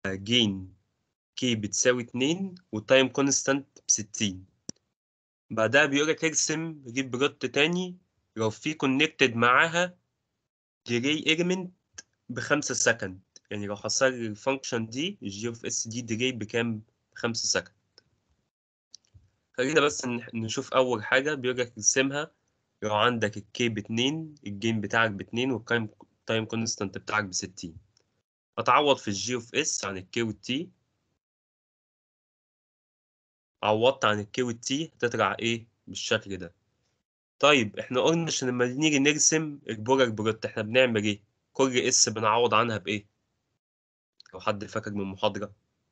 جين كي بتساوي 2 والتايم كونستانت ب 60 بعدها بيقول لك ارسم ريب بلوت تاني لو في كونكتد معاها ديلي ايلمنت بخمسة سكند يعني لو حصل الفانكشن دي الجي اوف اس دي ديلي بكام؟ بخمسة سكند خلينا بس نح- نشوف أول حاجة بيقول لك ارسمها لو عندك الكي باتنين الجين بتاعك باتنين والتايم تايم كونستانت بتاعك بستين هتعوض في الجي اوف اس عن الكي والتي عوضت عن الكي والتي هتطلع ايه بالشكل ده طيب احنا قلنا عشان لما نيجي نرسم البولار بلوت احنا بنعمل ايه كل اس بنعوض عنها بايه لو حد فاكر من المحاضرة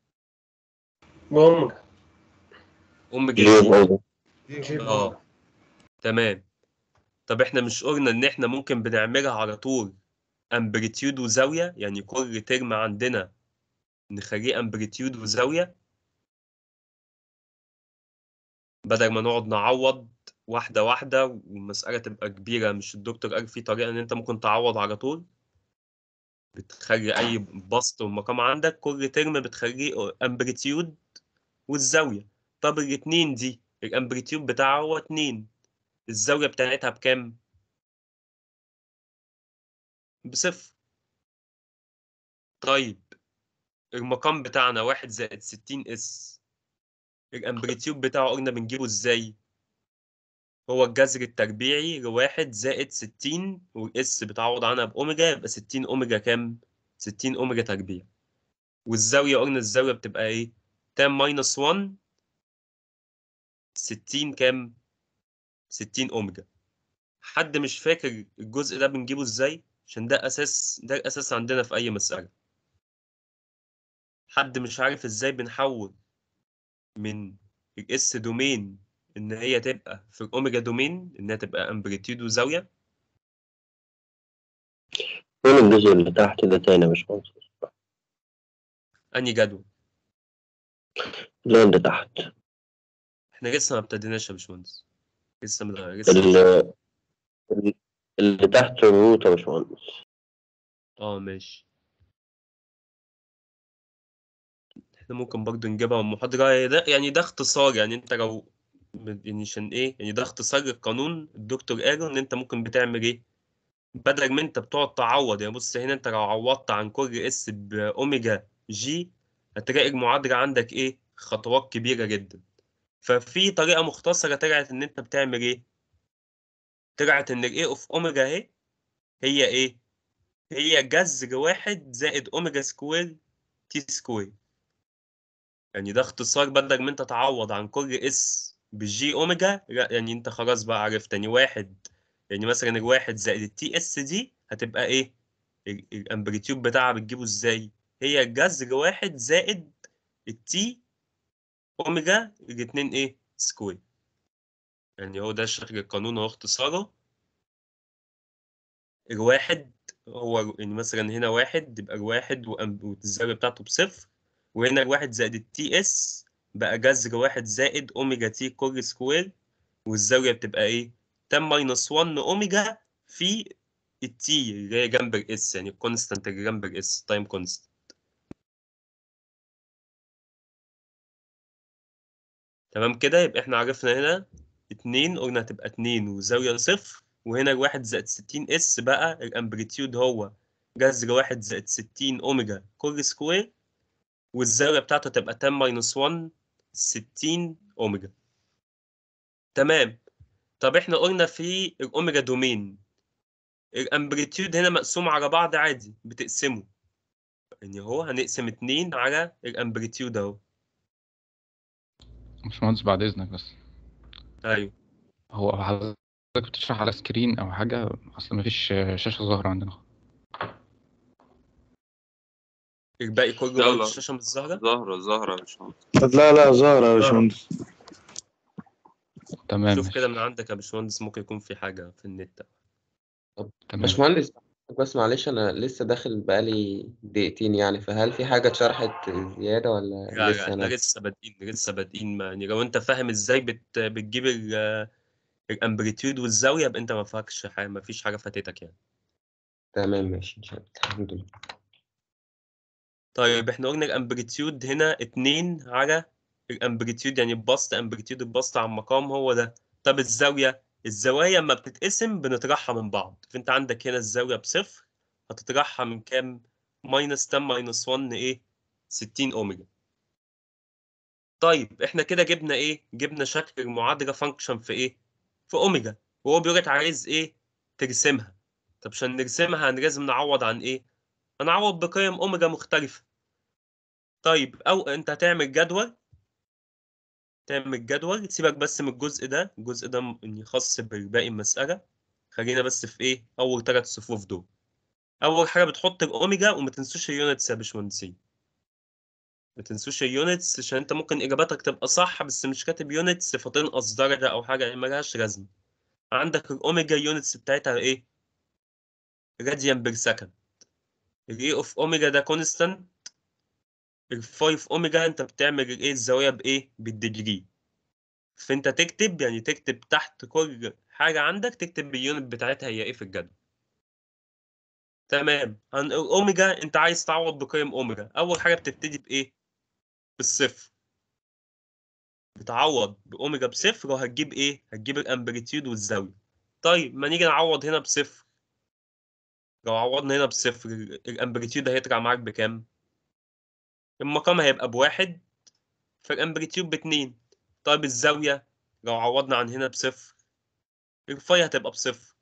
بأمك اوميجا جي جي اوف جيب اه تمام طب احنا مش قلنا ان احنا ممكن بنعملها على طول امبليتيود وزاوية يعني كل ترم عندنا نخليه امبليتيود وزاوية بدل ما نقعد نعوض واحدة واحدة والمسألة تبقى كبيرة مش الدكتور قال في طريقة إن أنت ممكن تعوض على طول بتخلي أي بسط ومقام عندك كل ترم بتخليه أمبليتيود والزاوية طب الاتنين دي الأمبليتيود بتاعها هو اتنين الزاوية بتاعتها بكام؟ بصفر طيب المقام بتاعنا واحد زائد ستين اس الأمبليتيود بتاعه قلنا بنجيبه إزاي؟ هو الجذر التربيعي لواحد زائد ستين والاس بتعوض عنها بأوميجا يبقى ستين أوميجا كام؟ ستين أوميجا تربيع والزاوية قلنا الزاوية بتبقى إيه؟ تان ماينس ون ستين كام؟ ستين أوميجا حد مش فاكر الجزء ده بنجيبه إزاي؟ عشان ده أساس ده الأساس عندنا في أي مسألة حد مش عارف إزاي بنحول من الاس دومين ان هي تبقى في الاوميجا دومين انها تبقى امبليتيود وزاويه فين الجزء اللي تحت ده تاني يا باشمهندس انهي جدول اللي اللي تحت احنا لسه ما ابتديناش يا باشمهندس لسه مد... لسه اللي, اللي تحت الروت يا باشمهندس اه ماشي احنا ممكن برضو نجيبها من المحاضرة يعني ده يعني ده اختصار يعني انت لو يعني عشان ايه يعني ده اختصار للقانون الدكتور قاله ان انت ممكن بتعمل ايه بدل ما انت بتقعد تعوض يعني بص هنا انت لو عوضت عن كل اس باوميجا جي هتلاقي المعادلة عندك ايه خطوات كبيرة جدا ففي طريقة مختصرة طلعت ان انت بتعمل ايه طلعت ان الايه اوف اوميجا اهي هي ايه هي جذر واحد زائد اوميجا سكوير تي سكوير يعني ده اختصار بدل ما انت تعوض عن كل اس بالجي اوميجا لا يعني انت خلاص بقى عرفت يعني واحد يعني مثلا الواحد زائد التي اس دي هتبقى ايه ال- الامبليتيود بتاعها بتجيبه ازاي هي الجذر واحد زائد التي اوميجا الاتنين ايه سكوير يعني هو ده شكل القانون هو اختصاره الواحد هو يعني مثلا هنا واحد يبقى الواحد وأم- والزاوية بتاعته بصفر وهنا الواحد زائد التي اس بقى جذر واحد زائد اوميجا تي كل سكوير والزاوية بتبقى ايه؟ تان ماينس 1 اوميجا في التي اللي هي جنب الاس يعني الكونستانت اللي جنب الاس تايم كونستانت تمام كده يبقى احنا عرفنا هنا اتنين قلنا هتبقى اتنين وزاوية صفر وهنا الواحد زائد ستين اس بقى الامبليتيود هو جذر واحد زائد ستين اوميجا كل سكوير والزاوية بتاعته تبقى تان ماينس 1 ستين اوميجا تمام طب احنا قلنا في الاوميجا دومين الامبليتيود هنا مقسوم على بعض عادي بتقسمه يعني هو هنقسم اتنين على الامبليتيود اهو باشمهندس بعد إذنك بس ايوه هو حضرتك بتشرح على سكرين أو حاجة أصل مفيش شاشة ظاهرة عندنا الباقي كله لا، برضه لا. الشاشة مش ظاهرة زهرة زهرة مش عارف. لا لا زهرة يا باشمهندس تمام شوف كده ماشي. من عندك يا باشمهندس ممكن يكون في حاجة في النت تمام باشمهندس بس معلش انا لسه داخل بقالي دقيقتين يعني فهل في حاجة اتشرحت زيادة ولا لا لسه لا احنا انا لسه بادئين لسه بادئين ما- يعني لو انت فاهم ازاي بت بتجيب ال- الامبليتيود والزاوية يبقى انت ما فاكش حاجة ما فيش حاجة فاتتك يعني تمام ماشي ان شاء الله الحمد لله طيب احنا قلنا الامبليتيود هنا اتنين على الامبليتيود يعني البسط امبليتيود البسط على المقام هو ده طب الزاوية الزوايا لما بتتقسم بنطرحها من بعض فانت عندك هنا الزاوية بصفر هتطرحها من كام ماينس 10 ماينس 1 ايه 60 اوميجا طيب احنا كده جبنا ايه جبنا شكل المعادلة فانكشن في ايه في اوميجا وهو بيقول لك عايز ايه ترسمها طب عشان نرسمها لازم نعوض عن ايه هنعوض بقيم اوميجا مختلفة طيب او انت هتعمل جدول تعمل جدول سيبك بس من الجزء ده الجزء ده م- يعني خاص بباقي المسألة خلينا بس في ايه اول ثلاث صفوف دول اول حاجة بتحط الاوميجا وما تنسوش اليونتس يا باشمهندسين ما تنسوش اليونتس عشان انت ممكن اجاباتك تبقى صح بس مش كاتب يونتس فتنقص درجة او حاجة يعني ملهاش لازمة عندك الاوميجا اليونتس بتاعتها ايه راديان بير سكند الاي اوف اوميجا ده كونستانت الفايف اوميجا انت بتعمل الايه الزاويه بايه بالديجري فانت تكتب يعني تكتب تحت كل حاجه عندك تكتب اليونت بتاعتها هي ايه في الجدول تمام عن الاوميجا انت عايز تعوض بقيم اوميجا اول حاجه بتبتدي بايه بالصفر بتعوض باوميجا بصفر وهتجيب ايه هتجيب الامبليتيود والزاويه طيب ما نيجي نعوض هنا بصفر لو عوضنا هنا بصفر الامبليتيود هيطلع معاك بكام المقام هيبقى بواحد فالامبليتيود باتنين طيب الزاوية لو عوضنا عن هنا بصفر الفاي هتبقى بصفر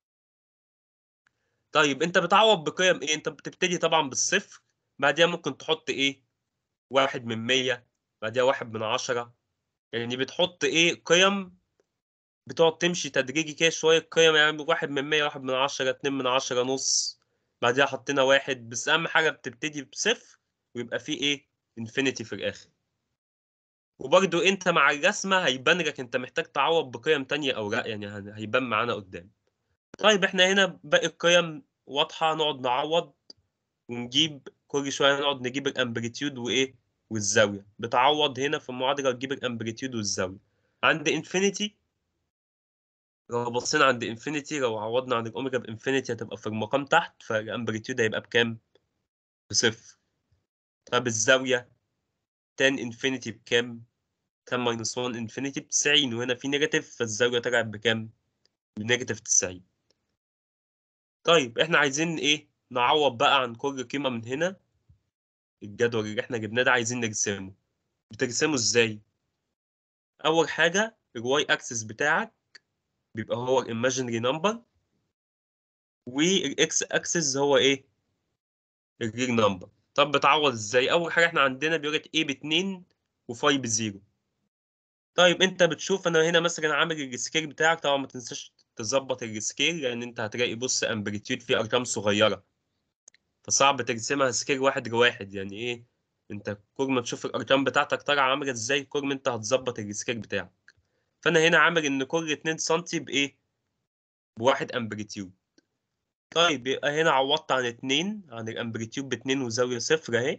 طيب انت بتعوض بقيم ايه انت بتبتدي طبعا بالصفر بعديها ممكن تحط ايه واحد من مية بعديها واحد من عشرة يعني بتحط ايه قيم بتقعد تمشي تدريجي كده شوية قيم يعني واحد من مية واحد من عشرة اتنين من عشرة نص بعديها حطينا واحد بس أهم حاجة بتبتدي بصفر ويبقى فيه ايه انفينيتي في الآخر وبرضو انت مع الرسمة هيبان لك انت محتاج تعوض بقيم تانية او لا يعني هن- هيبان معانا قدام طيب احنا هنا باقي القيم واضحة نقعد نعوض ونجيب كل شوية نقعد نجيب الامبليتيود وايه والزاوية بتعوض هنا في المعادلة وتجيب الامبليتيود والزاوية عند انفينيتي لو بصينا عند انفينيتي لو عوضنا عن الاوميجا بانفينيتي هتبقى في المقام تحت فالامبليتيود هيبقى بكام؟ بصفر طب الزاوية tan انفينيتي بكام؟ tan ماينس 1 انفينيتي ب 90 وهنا في نيجاتيف فالزاوية طلعت بكام؟ بنيجاتيف 90 طيب احنا عايزين ايه؟ نعوض بقى عن كل قيمة من هنا الجدول اللي احنا جبناه ده عايزين نرسمه بترسمه ازاي؟ أول حاجة الواي اكسس بتاعك بيبقى هو الايماجينري نمبر والاكس اكسس هو ايه؟ الريل نمبر طب بتعوض ازاي؟ أول حاجة احنا عندنا بيقول لك ايه باتنين وفاي بزيرو طيب انت بتشوف انا هنا مثلا عامل السكيل بتاعك طبعا ما تنساش تظبط السكيل لان انت هتلاقي بص امبليتيود فيه ارقام صغيره فصعب ترسمها سكيل واحد لواحد يعني ايه انت كل ما تشوف الارقام بتاعتك طالعه عامله ازاي كل ما انت هتظبط السكيل بتاعك فانا هنا عامل ان كل 2 سم بايه بواحد امبليتيود طيب يبقى هنا عوضت عن 2 عن الامبليتيود ب 2 وزاويه صفر اهي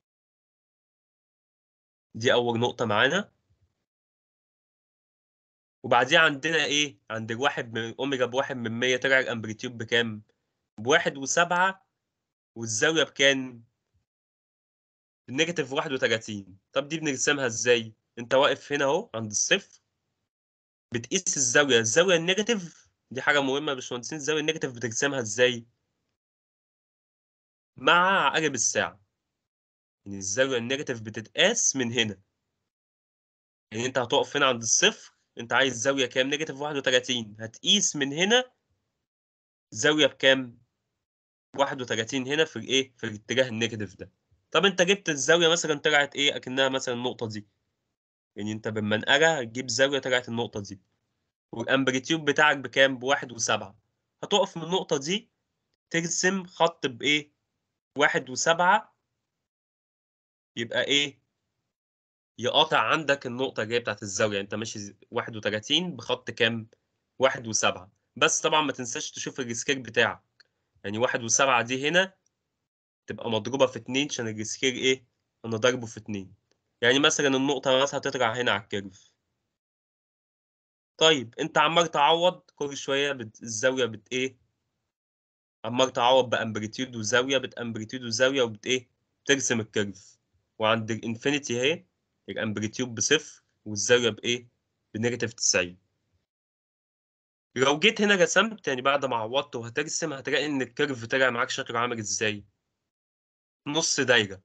دي اول نقطه معانا وبعديها عندنا ايه عند الواحد من اوميجا بواحد من 100 طلع الامبليتيود بكام بواحد وسبعة والزاوية بكام بالنيجاتيف واحد وتلاتين طب دي بنرسمها ازاي انت واقف هنا اهو عند الصفر بتقيس الزاوية الزاوية النيجاتيف دي حاجة مهمة يا باشمهندسين الزاوية النيجاتيف بترسمها ازاي مع عقارب الساعة يعني الزاوية النيجاتيف بتتقاس من هنا يعني انت هتقف هنا عند الصفر انت عايز زاوية كام نيجاتيف 31 هتقيس من هنا زاوية بكام 31 هنا في الايه في الاتجاه النيجاتيف ده طب انت جبت الزاوية مثلا طلعت ايه اكنها مثلا النقطة دي يعني انت بالمنقرة هتجيب زاوية طلعت النقطة دي والامبليتيود بتاعك بكام بواحد وسبعة هتقف من النقطة دي ترسم خط بايه واحد وسبعة يبقى ايه يقاطع عندك النقطة اللي هي بتاعت الزاوية انت ماشي 31 بخط كام؟ واحد وسبعة بس طبعا ما تنساش تشوف السكيل بتاعك يعني واحد وسبعة دي هنا تبقى مضروبة في اتنين عشان السكيل ايه؟ انا ضربه في اتنين يعني مثلا النقطة مثلا هتطلع هنا على الكيرف طيب انت عمال تعوض كل شوية بت... الزاوية بت ايه؟ عمال تعوض بامبليتيود وزاوية بتامبليتيود وزاوية وبت ايه؟ ترسم الكيرف وعند الانفينيتي اهي الامبليتيود بصفر والزاويه بايه بنيجاتيف 90 لو جيت هنا رسمت يعني بعد ما عوضت وهترسم هتلاقي ان الكيرف طلع معاك شكله عامل ازاي نص دايره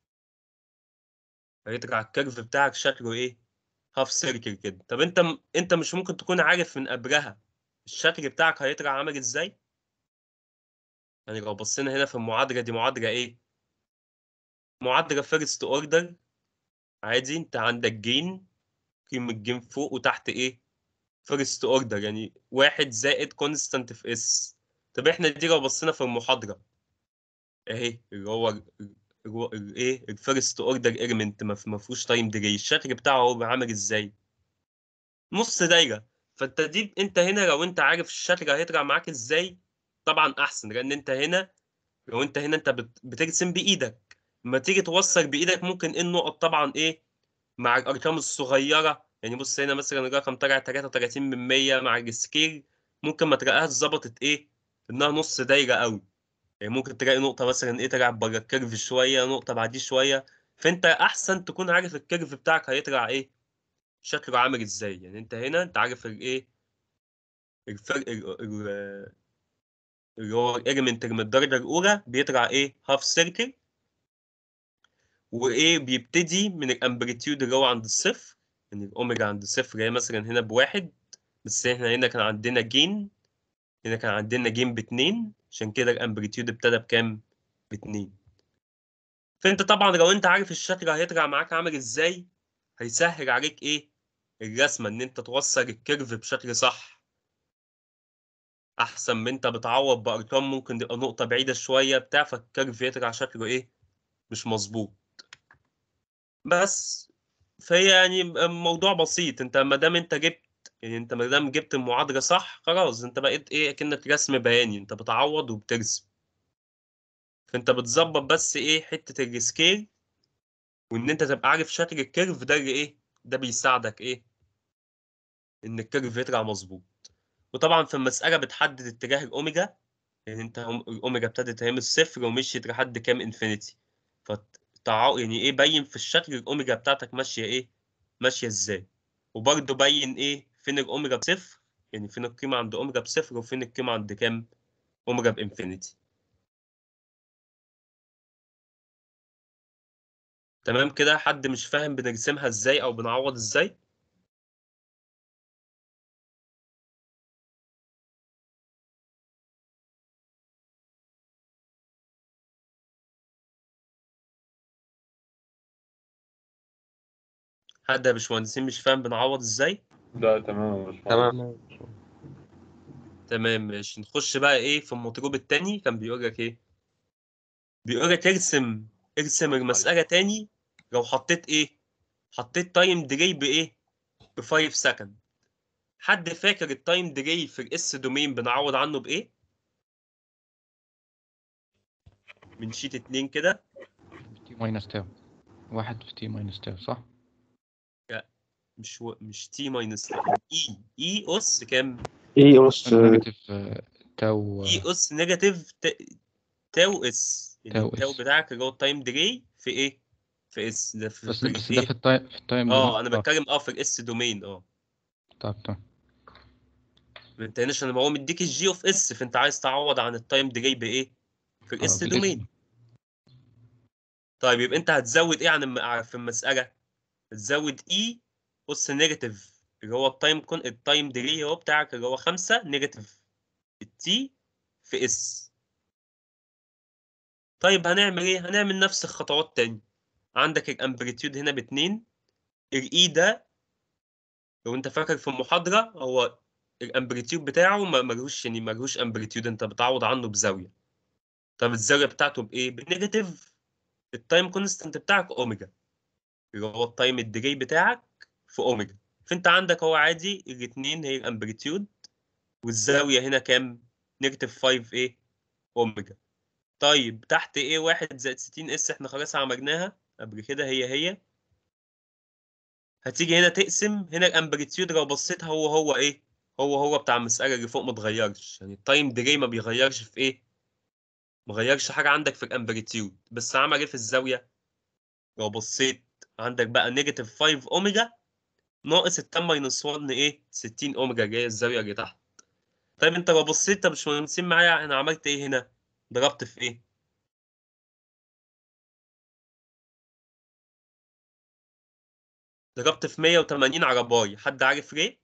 هيطلع الكيرف بتاعك شكله ايه هاف سيركل كده طب انت م... انت مش ممكن تكون عارف من قبلها الشكل بتاعك هيطلع عامل ازاي يعني لو بصينا هنا في المعادله دي معادله ايه معادله فيرست اوردر عادي انت عندك جين قيمه جين فوق وتحت ايه فيرست اوردر يعني واحد زائد كونستانت في اس طب احنا دي لو بصينا في المحاضره اهي اللي هو ال- ال- ال- ايه الفيرست اوردر ايلمنت ما فيهوش تايم ديلي الشكل بتاعه هو عامل ازاي نص دايره فانت دي انت هنا لو انت عارف الشكل هيطلع معاك ازاي طبعا احسن لان انت هنا لو انت هنا انت بت- بترسم بايدك لما تيجي توصل بايدك ممكن ايه النقط طبعا ايه مع الارقام الصغيره يعني بص هنا مثلا الرقم طلع 33 من 100 مع السكيل ممكن ما تلاقيهاش ظبطت ايه انها نص دايره قوي يعني ممكن تلاقي نقطه مثلا ايه طلعت بره الكيرف شويه نقطه بعديه شويه فانت احسن تكون عارف الكيرف بتاعك هيطلع ايه شكله عامل ازاي يعني انت هنا انت عارف الايه الفرق ال- ال- اللي هو الاليمنت من الدرجه الاولى بيطلع ايه هاف سيركل وايه بيبتدي من الامبليتيود اللي هو عند الصفر يعني الاوميجا عند الصفر هي مثلا هنا بواحد بس احنا هنا كان عندنا جين هنا كان عندنا جين باتنين عشان كده الامبليتيود ابتدى بكام؟ باتنين فانت طبعا لو انت عارف الشكل هيطلع معاك عامل ازاي هيسهل عليك ايه؟ الرسمه ان انت توصل الكيرف بشكل صح احسن من انت بتعوض بارقام ممكن تبقى نقطه بعيده شويه بتاع فالكيرف يطلع شكله ايه؟ مش مظبوط بس فهي يعني موضوع بسيط انت ما دام انت جبت يعني انت ما دام جبت المعادله صح خلاص انت بقيت ايه كأنك رسم بياني انت بتعوض وبترسم فانت بتظبط بس ايه حته السكيل وان انت تبقى عارف شكل الكيرف ده اللي ايه ده بيساعدك ايه ان الكيرف يطلع مظبوط وطبعا في المساله بتحدد اتجاه الاوميجا يعني انت هم- الاوميجا ابتدت اهي من الصفر ومشيت لحد كام انفينيتي فتعا يعني ايه بين في الشكل الاوميجا بتاعتك ماشيه ايه ماشيه ازاي وبرضه بين ايه فين الاوميجا بصفر يعني فين القيمه عند اوميجا بصفر وفين القيمه عند كام اوميجا بانفينيتي تمام كده حد مش فاهم بنرسمها ازاي او بنعوض ازاي حد يا باشمهندسين مش فاهم بنعوض ازاي لا تمام يا باشمهندس. تمام تمام ماشي نخش بقى ايه في المطلوب التاني كان بيقول لك ايه بيقول لك ارسم ارسم المسألة تاني لو حطيت ايه حطيت تايم ديلي بايه ب 5 سكند حد فاكر التايم ديلي في الاس دومين بنعوض عنه بايه من شيت اتنين كده تي ماينس تاو واحد في تي ماينس تاو صح؟ مش و... مش تي ماينس اي اي اس كام ايه اس نيجاتيف آه، تاو اي اس نيجاتيف ت- تاو اس يعني تاو التاو اس. بتاعك اللي هو التايم ديلي في ايه في اس ده في, بس في بس إيه؟ ده في التايم في التايم اه انا دومين. بتكلم اه في الاس دومين اه طب تمام انت هنا عشان هو مديك الجي اوف اس فانت عايز تعوض عن التايم ديلي بايه في آه، الاس في الإس. دومين طيب يبقى انت هتزود ايه عن الم... في المساله هتزود اي اس نيجاتيف اللي هو التايم كون التايم ديلي هو بتاعك اللي هو 5 نيجاتيف التي في اس طيب هنعمل ايه هنعمل نفس الخطوات تاني عندك الامبليتيود هنا باتنين الاي ده لو انت فاكر في المحاضره هو الامبليتيود بتاعه ما- ملهوش يعني ملهوش امبليتيود انت بتعوض عنه بزاويه طب الزاويه بتاعته بايه بالنيجاتيف التايم كونستنت بتاعك اوميجا اللي هو التايم الديلي بتاعك في اوميجا فانت عندك هو عادي الاثنين هي الامبليتيود والزاويه هنا كام نيجاتيف 5 ايه اوميجا طيب تحت ايه 1 زائد 60 اس احنا خلاص عملناها قبل كده هي هي هتيجي هنا تقسم هنا الامبليتيود لو بصيت هو هو ايه هو هو بتاع المساله اللي فوق ما اتغيرش يعني التايم ديلي ما بيغيرش في ايه ما غيرش حاجه عندك في الامبليتيود بس عمل ايه في الزاويه لو بصيت عندك بقى نيجاتيف 5 اوميجا ناقص ال 10 ماينس 1 ايه 60 اوميجا جايه الزاويه اللي تحت طيب انت لو بصيت طب مش مهندسين معايا انا عملت ايه هنا ضربت في ايه ضربت في 180 على باي حد عارف ليه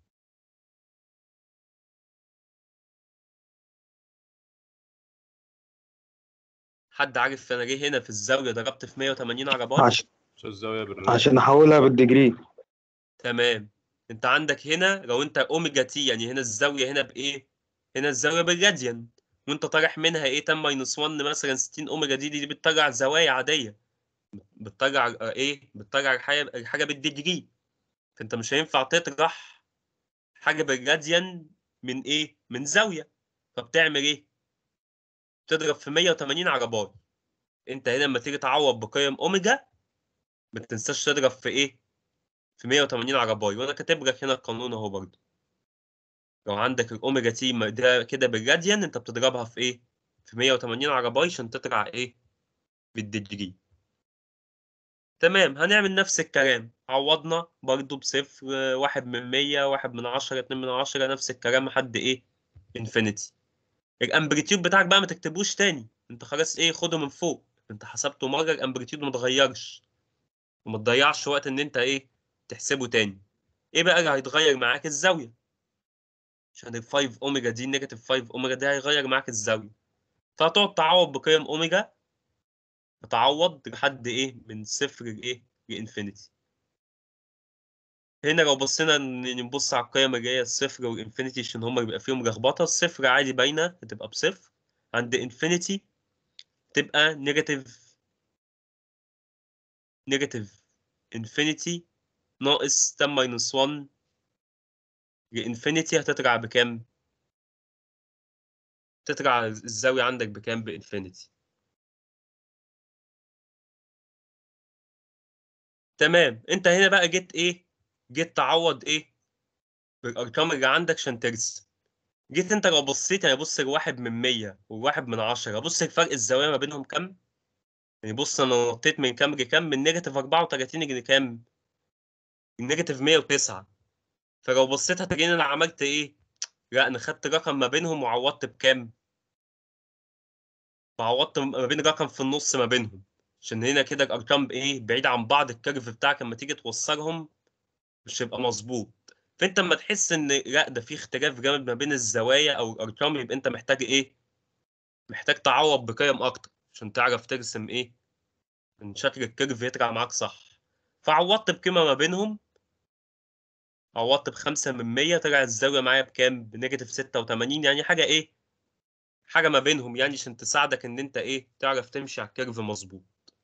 حد عارف انا ليه هنا في الزاويه ضربت في 180 على باي عشان عشان الزاوية بالرأس عشان احولها بالديجري تمام انت عندك هنا لو انت اوميجا تي يعني هنا الزاويه هنا بايه هنا الزاويه بالراديان وانت طالع منها ايه 10 ماينس 1 مثلا 60 اوميجا دي دي, دي بتطلع زوايا عاديه بتطلع آه، ايه بتطلع الحاجه الحاجه بالديجري فانت مش هينفع تطرح حاجه بالراديان من ايه من زاويه فبتعمل ايه بتضرب في 180 على باي انت هنا لما تيجي تعوض بقيم اوميجا ما تنساش تضرب في ايه في 180 على باي وانا كاتب لك هنا القانون اهو برضه لو عندك الاوميجا تي م- ده كده بالراديان انت بتضربها في ايه في 180 على باي عشان تطلع ايه بالديجري تمام هنعمل نفس الكلام عوضنا برضو بصفر آه، واحد من مية واحد من عشرة اتنين من عشرة نفس الكلام لحد ايه انفينيتي الامبليتيود بتاعك بقى ما تكتبوش تاني انت خلاص ايه خده من فوق انت حسبته مرة الامبليتيود ما اتغيرش وما تضيعش وقت ان انت ايه تحسبه تاني ايه بقى اللي هيتغير معاك الزاوية عشان ال 5 اوميجا دي نيجاتيف 5 اوميجا دي هيغير معاك الزاوية فهتقعد تعوض بقيم اوميجا تعوض لحد ايه من صفر لايه لانفينيتي هنا لو بصينا ن- نبص على القيم اللي هي الصفر والانفينيتي عشان هما بيبقى فيهم لخبطه الصفر عادي باينه هتبقى بصفر عند انفينيتي تبقى نيجاتيف نيجاتيف انفينيتي ناقص 10 ماينس 1 لانفينيتي هتطلع بكام؟ تطلع الزاوية عندك بكام بانفينيتي تمام انت هنا بقى جيت ايه جيت تعوض ايه بالارقام اللي عندك عشان ترسم جيت انت لو بصيت يعني بص الواحد من 100 والواحد من 10 بص الفرق الزاويه ما بينهم كام يعني بص انا نطيت من كام لكام من نيجاتيف 34 لكام النيجاتيف 109 فلو بصيت هتلاقيني انا عملت ايه لا انا خدت رقم ما بينهم وعوضت بكام وعوضت ما بين رقم في النص ما بينهم عشان هنا كده الارقام ايه بعيد عن بعض الكيرف بتاعك لما تيجي توصلهم مش هيبقى مظبوط فانت لما تحس ان لا ده في اختلاف جامد ما بين الزوايا او الارقام يبقى انت محتاج ايه محتاج تعوض بقيم اكتر عشان تعرف ترسم ايه من شكل الكيرف يطلع معاك صح فعوضت بقيمه ما بينهم عوضت بخمسة من مية طلع الزاوية معايا بكام؟ بنيجاتيف ستة وتمانين يعني حاجة إيه؟ حاجة ما بينهم يعني عشان تساعدك إن أنت إيه؟ تعرف تمشي على الكيرف مظبوط.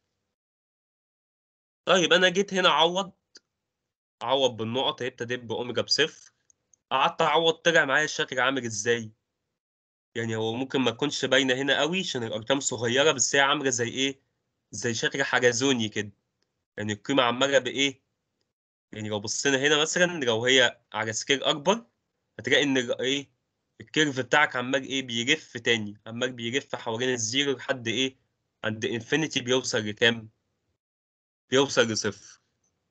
طيب أنا جيت هنا أعوض أعوض بالنقط هي ابتديت بأوميجا بصفر قعدت أعوض طلع معايا الشكل عامل إزاي؟ يعني هو ممكن ما تكونش باينة هنا قوي عشان الأرقام صغيرة بس هي عاملة زي إيه؟ زي شكل حلزوني كده. يعني القيمة عمالة بإيه؟ يعني لو بصينا هنا مثلا لو هي على سكيل اكبر هتلاقي ان ال- ايه الكيرف بتاعك عمال ايه بيلف تاني عمال بيلف حوالين الزيرو لحد ايه عند انفينيتي بيوصل لكام بيوصل لصفر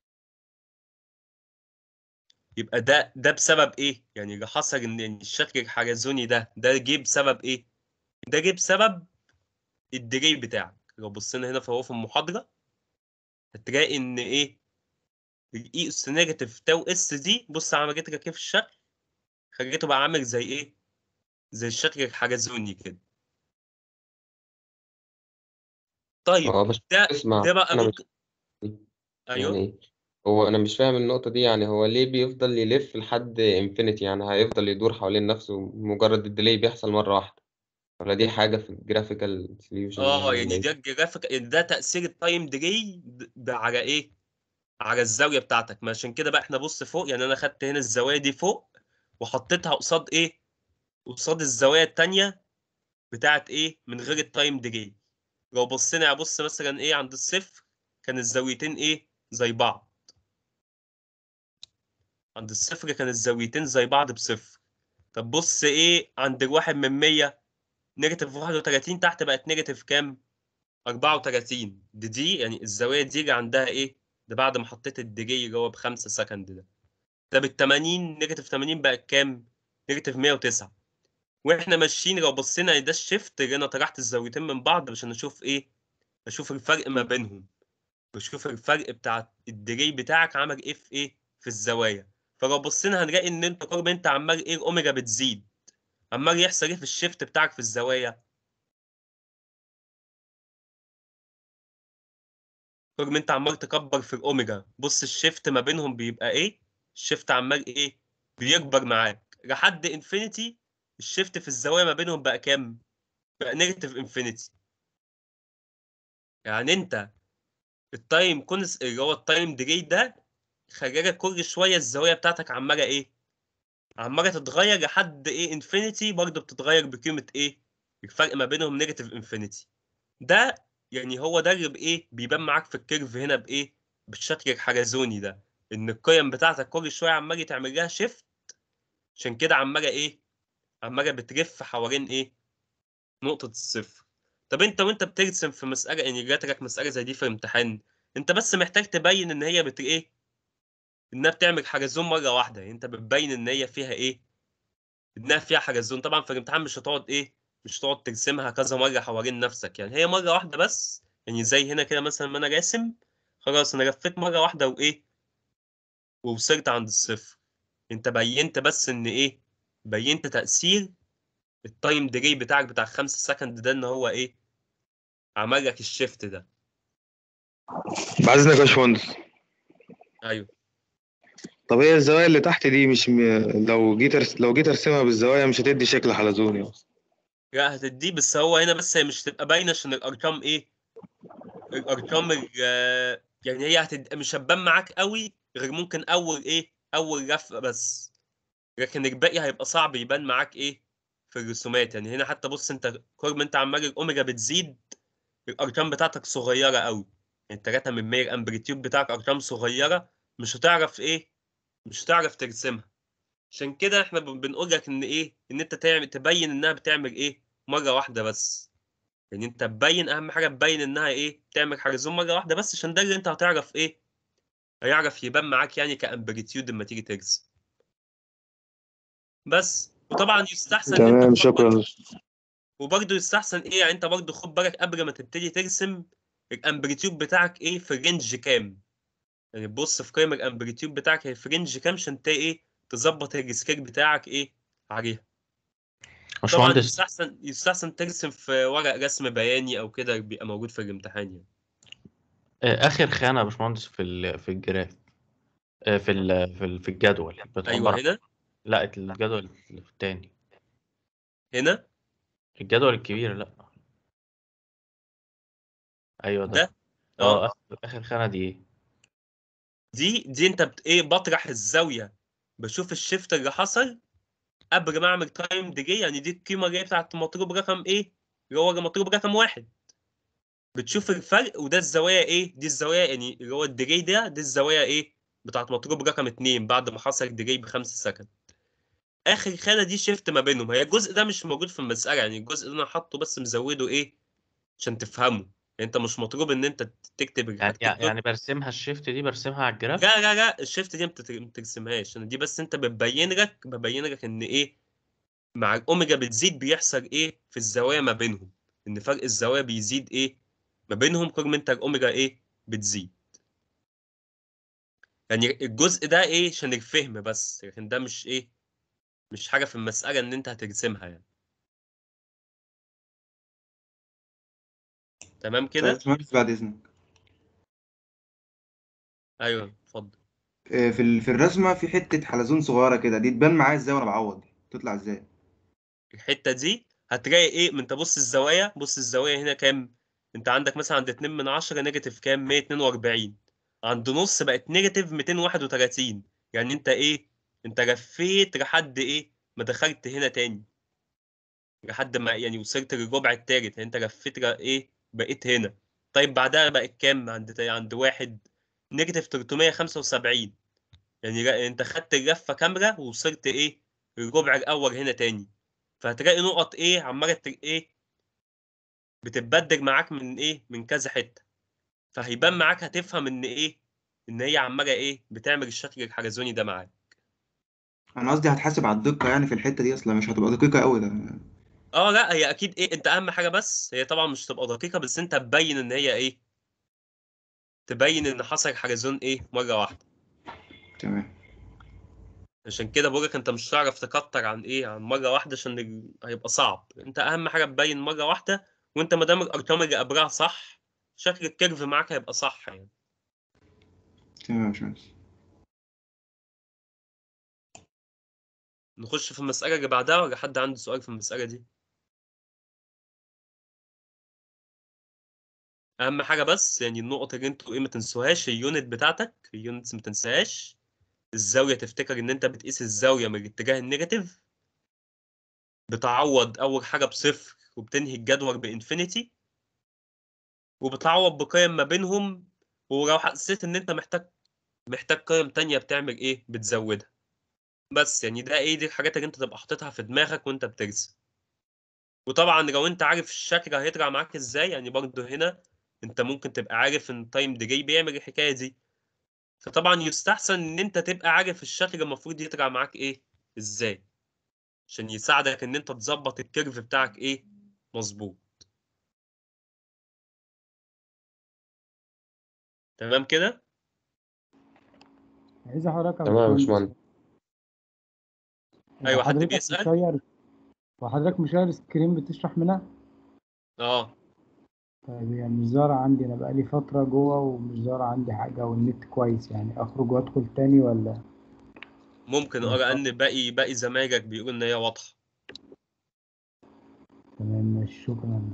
يبقى ده ده بسبب ايه يعني اللي حصل ان إن الشكل الحلزوني ده ده جه بسبب ايه ده جه بسبب الديلي بتاعك لو بصينا هنا فهو في المحاضرة هتلاقي ان ايه الاي اس نيجاتيف تاو اس دي بص عملت لك كيف الشكل خليته بقى عامل زي ايه زي الشكل الحلزوني كده طيب هو مش ده اسمع ده بقى أنا مش ممكن ايوه يعني هو أنا مش فاهم النقطة دي يعني هو ليه بيفضل يلف لحد انفينيتي يعني هيفضل يدور حوالين نفسه مجرد الديلي بيحصل مرة واحدة ولا دي حاجة في الجرافيكال سوليوشن يعني اه ولا يعني إيه؟ ده الجرافيك ده تأثير التايم ديلي ده على ايه على الزاوية بتاعتك ما عشان كده بقى احنا بص فوق يعني انا خدت هنا الزوايا دي فوق وحطيتها قصاد ايه قصاد الزوايا التانية بتاعت ايه من غير التايم ديلي لو بصينا ابص مثلا ايه عند الصفر كان الزاويتين ايه زي بعض عند الصفر كان الزاويتين زي بعض بصفر طب بص ايه عند الواحد من مية نيجاتيف 31 تحت بقت نيجاتيف كام 34 دي دي يعني الزاويه دي اللي عندها ايه ده بعد ما حطيت الديجي اللي هو بخمسة سكند ده ده بال 80 نيجاتيف 80 بقت كام نيجاتيف 109 واحنا ماشيين لو بصينا ده الشيفت اللي انا طرحت الزاويتين من بعض عشان اشوف ايه اشوف الفرق ما بينهم بشوف الفرق بتاع الديلي بتاعك عمل ايه في ايه في الزوايا فلو بصينا هنلاقي ان انت قرب انت عمال ايه الاوميجا بتزيد عمال يحصل ايه في الشيفت بتاعك في الزوايا رغم انت عمال تكبر في الاوميجا بص الشيفت ما بينهم بيبقى ايه الشيفت عمال ايه بيكبر معاك لحد انفينيتي الشيفت في الزوايا ما بينهم بقى كام بقى نيجاتيف انفينيتي يعني انت التايم كونس اللي هو التايم ديلي ده خلاك كل شويه الزاويه بتاعتك عماله ايه عماله تتغير لحد ايه انفينيتي برضه بتتغير بقيمه ايه الفرق ما بينهم نيجاتيف انفينيتي ده يعني هو ده اللي بايه بيبان معاك في الكيرف هنا بايه بالشكل الحلزوني ده ان القيم بتاعتك كل شويه عمال تعمل لها شيفت عشان كده عماله ايه عماله بتلف حوالين ايه نقطه الصفر طب انت وانت بترسم في مساله يعني جات لك مساله زي دي في الامتحان انت بس محتاج تبين ان هي بت ايه انها بتعمل حلزون مره واحده يعني انت بتبين ان هي فيها ايه انها فيها حلزون طبعا في الامتحان مش هتقعد ايه مش هتقعد ترسمها كذا مره حوالين نفسك يعني هي مره واحده بس يعني زي هنا كده مثلا ما انا راسم خلاص انا لفيت مره واحده وايه ووصلت عند الصفر انت بينت بس ان ايه بينت تاثير التايم ديلي بتاعك بتاع 5 سكند ده ان هو ايه عمل لك الشيفت ده بعزنك يا باشمهندس ايوه طب هي الزوايا اللي تحت دي مش م... لو جيت أرس... لو جيت ارسمها بالزوايا مش هتدي شكل حلزوني اصلا لا هتديه بس هو هنا بس هي مش تبقى باينه عشان الارقام ايه الارقام ال- يعني هي هتد... مش هتبان معاك قوي غير ممكن اول ايه اول لفه بس لكن الباقي هيبقى صعب يبان معاك ايه في الرسومات يعني هنا حتى بص انت كل ما انت عمال الاوميجا بتزيد الارقام بتاعتك صغيره قوي يعني 3 من 100 الامبليتيود بتاعك ارقام صغيره مش هتعرف ايه مش هتعرف ترسمها عشان كده احنا بن- بنقول لك ان ايه ان انت تعمل تبين انها بتعمل ايه مره واحده بس يعني انت تبين اهم حاجه تبين انها ايه بتعمل حلزون مره واحده بس عشان ده اللي انت هتعرف ايه هيعرف يبان معاك يعني كامبليتيود لما تيجي ترسم بس وطبعا يستحسن ان تمام انت شكرا وبرضه يستحسن ايه يعني انت برضه خد بالك قبل ما تبتدي ترسم الامبليتيود بتاعك ايه في رينج كام يعني بص في قيم الامبليتيود بتاعك هي في رينج كام عشان انت ايه تظبط السكيل بتاعك ايه عليها طبعا باشمهندس يستحسن يستحسن ترسم في ورق رسم بياني او كده بيبقى موجود في الامتحان يعني آه، اخر خانه يا باشمهندس في ال- في الجراف آه، في ال- في ال- في الجدول بتعبر ايوه عن- هنا لا الجدول اللي في التاني هنا الجدول الكبير لا ايوه ده ده اه اه آخر- اخر خانه دي ايه دي دي انت بت ايه بطرح الزاويه بشوف الشيفت اللي حصل قبل ما اعمل تايم ديلي يعني دي القيمه اللي هي بتاعت مطلوب رقم ايه اللي هو مطلوب رقم واحد بتشوف الفرق وده الزوايا ايه دي الزوايا يعني اللي هو الديلي ده دي الزوايا ايه بتاعت مطلوب رقم اتنين بعد ما حصل الديلي بخمسة سكند اخر خانه دي شيفت ما بينهم هي الجزء ده مش موجود في المساله يعني الجزء ده انا حاطه بس مزوده ايه عشان تفهمه يعني انت مش مطلوب ان انت تكتب يعني الحاجتين دول. يعني برسمها الشيفت دي برسمها على الجراف لا لا لا الشيفت دي ما بتت- ما بترسمهاش انا دي بس انت بتبين لك ببين لك ان ايه مع الاوميجا بتزيد بيحصل ايه في الزوايا ما بينهم ان فرق الزوايا بيزيد ايه ما بينهم كل ما انت الاوميجا ايه بتزيد يعني الجزء ده ايه عشان الفهم بس لكن ده مش ايه مش حاجه في المساله ان انت هترسمها يعني تمام طيب كده باشمهندس بعد إذنك ايوه اتفضل آه، في ال- في الرسمة في حتة حلزون صغيرة كده دي تبان معايا ازاي وانا بعوض تطلع ازاي الحته دي هتلاقي ايه ما انت بص الزوايا بص الزوايا هنا كام انت عندك مثلا عند 2 من 10 نيجاتيف كام 142 عند نص بقت نيجاتيف 231 يعني انت ايه انت لفيت لحد ايه ما دخلت هنا تاني لحد ما يعني وصلت للربع التالت يعني انت لفيت ل- ايه بقيت هنا طيب بعدها بقت كام عند عند واحد نيجاتيف 375 يعني لا- انت خدت اللفه كامله ووصلت ايه الربع الاول هنا تاني فهتلاقي نقط ايه عماله ت- ايه بتتبدل معاك من ايه من كذا حته فهيبان معاك هتفهم ان ايه ان هي عماله ايه بتعمل الشكل الحلزوني ده معاك انا قصدي هتحاسب على الدقه يعني في الحته دي اصلا مش هتبقى دقيقه قوي ده اه لا هي اكيد ايه انت اهم حاجه بس هي طبعا مش تبقى دقيقه بس انت تبين ان هي ايه تبين ان حصل حلزون ايه مره واحده تمام عشان كده بقولك انت مش هتعرف تكتر عن ايه عن مره واحده عشان ال- هيبقى صعب انت اهم حاجه تبين مره واحده وانت ما دام الارقام اللي قبلها صح شكل الكيرف معاك هيبقى صح يعني تمام يا باشمهندس نخش في المساله اللي بعدها ولا حد عنده سؤال في المساله دي اهم حاجه بس يعني النقط اللي انتوا ايه ما تنسوهاش اليونت بتاعتك اليونتس ما تنساهاش الزاويه تفتكر ان انت بتقيس الزاويه من الاتجاه النيجاتيف بتعوض اول حاجه بصفر وبتنهي الجدول بانفينيتي وبتعوض بقيم ما بينهم ولو حسيت ان انت محتاج محتاج قيم تانية بتعمل ايه بتزودها بس يعني ده ايه دي الحاجات اللي انت تبقى حاططها في دماغك وانت بترسم وطبعا لو انت عارف الشكل هيطلع معاك ازاي يعني برضه هنا انت ممكن تبقى عارف ان تايم ديلي بيعمل الحكايه دي فطبعا يستحسن ان انت تبقى عارف الشكل المفروض يطلع معاك ايه ازاي عشان يساعدك ان انت تظبط الكيرف بتاعك ايه مظبوط تمام كده عايز حضرتك يا تمام يا باشمهندس باشمهندس ايوه حد حضرتك بيسأل مشير وحضرتك مشير سكرين بتشرح منها اه طيب هي مش ظاهرة عندي أنا بقالي فترة جوه ومش ظاهرة عندي حاجة والنت كويس يعني أخرج وأدخل تاني ولا ممكن اه لان باقي باقي زمايلك بيقولوا ان هي واضحه تمام ماشي شكرا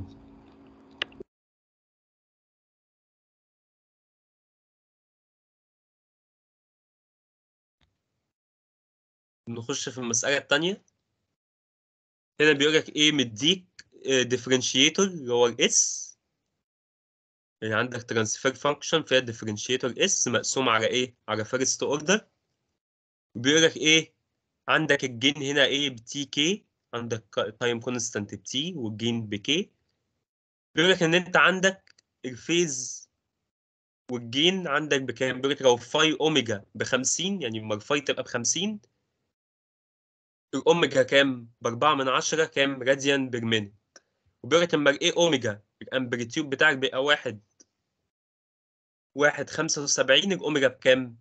نخش في المسألة التانية هنا بيقول لك ايه مديك ديفرنشيتور اللي هو الاس يعني عندك ترانسفير فانكشن فيها ديفرنشيتور اس مقسوم على ايه على فيرست اوردر بيقول لك ايه عندك الجين هنا ايه بتي كي عندك تايم كونستانت بتي والجين بكي بيقول لك ان انت عندك الفيز والجين عندك بكام بيقول لك لو فاي اوميجا ب 50 يعني لما الفاي تبقى ب 50 الاوميجا كام ب 4 من 10 كام راديان بير مينت وبيقول لك اما الايه اوميجا الامبليتيود بتاعك بيبقى واحد واحد خمسة وسبعين الأوميجا بكام؟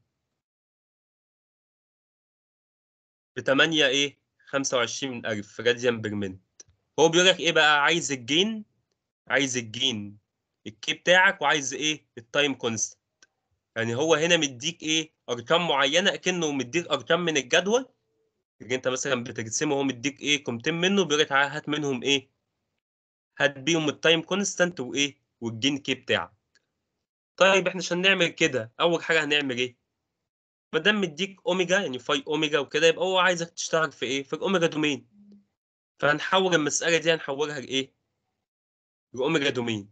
بتمانية إيه؟ خمسة وعشرين ألف راديان بير مينت هو بيقول لك إيه بقى عايز الجين عايز الجين الكي بتاعك وعايز إيه؟ التايم كونستنت يعني هو هنا مديك إيه؟ أرقام معينة أكنه مديك أرقام من الجدول اللي أنت مثلا بترسمه هو مديك إيه؟ قيمتين منه بيقول لك تعالى هات منهم إيه؟ هات بيهم التايم كونستنت وإيه؟ والجين كي بتاعك طيب احنا عشان نعمل كده اول حاجه هنعمل ايه ما دام مديك اوميجا يعني فاي اوميجا وكده يبقى هو عايزك تشتغل في ايه في الاوميجا دومين فهنحول المساله دي هنحولها لايه لاوميجا دومين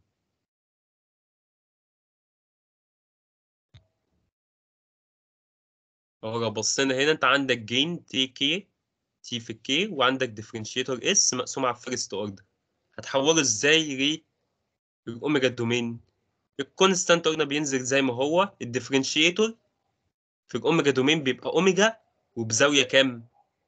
هو لو بصينا هنا انت عندك جين تي كي تي في كي وعندك ديفرنشيتور اس مقسوم على الفيرست اوردر هتحوله ازاي للاوميجا دومين الكونستانت قلنا بينزل زي ما هو الديفرنشيتور في الاوميجا دومين بيبقى اوميجا وبزاويه كام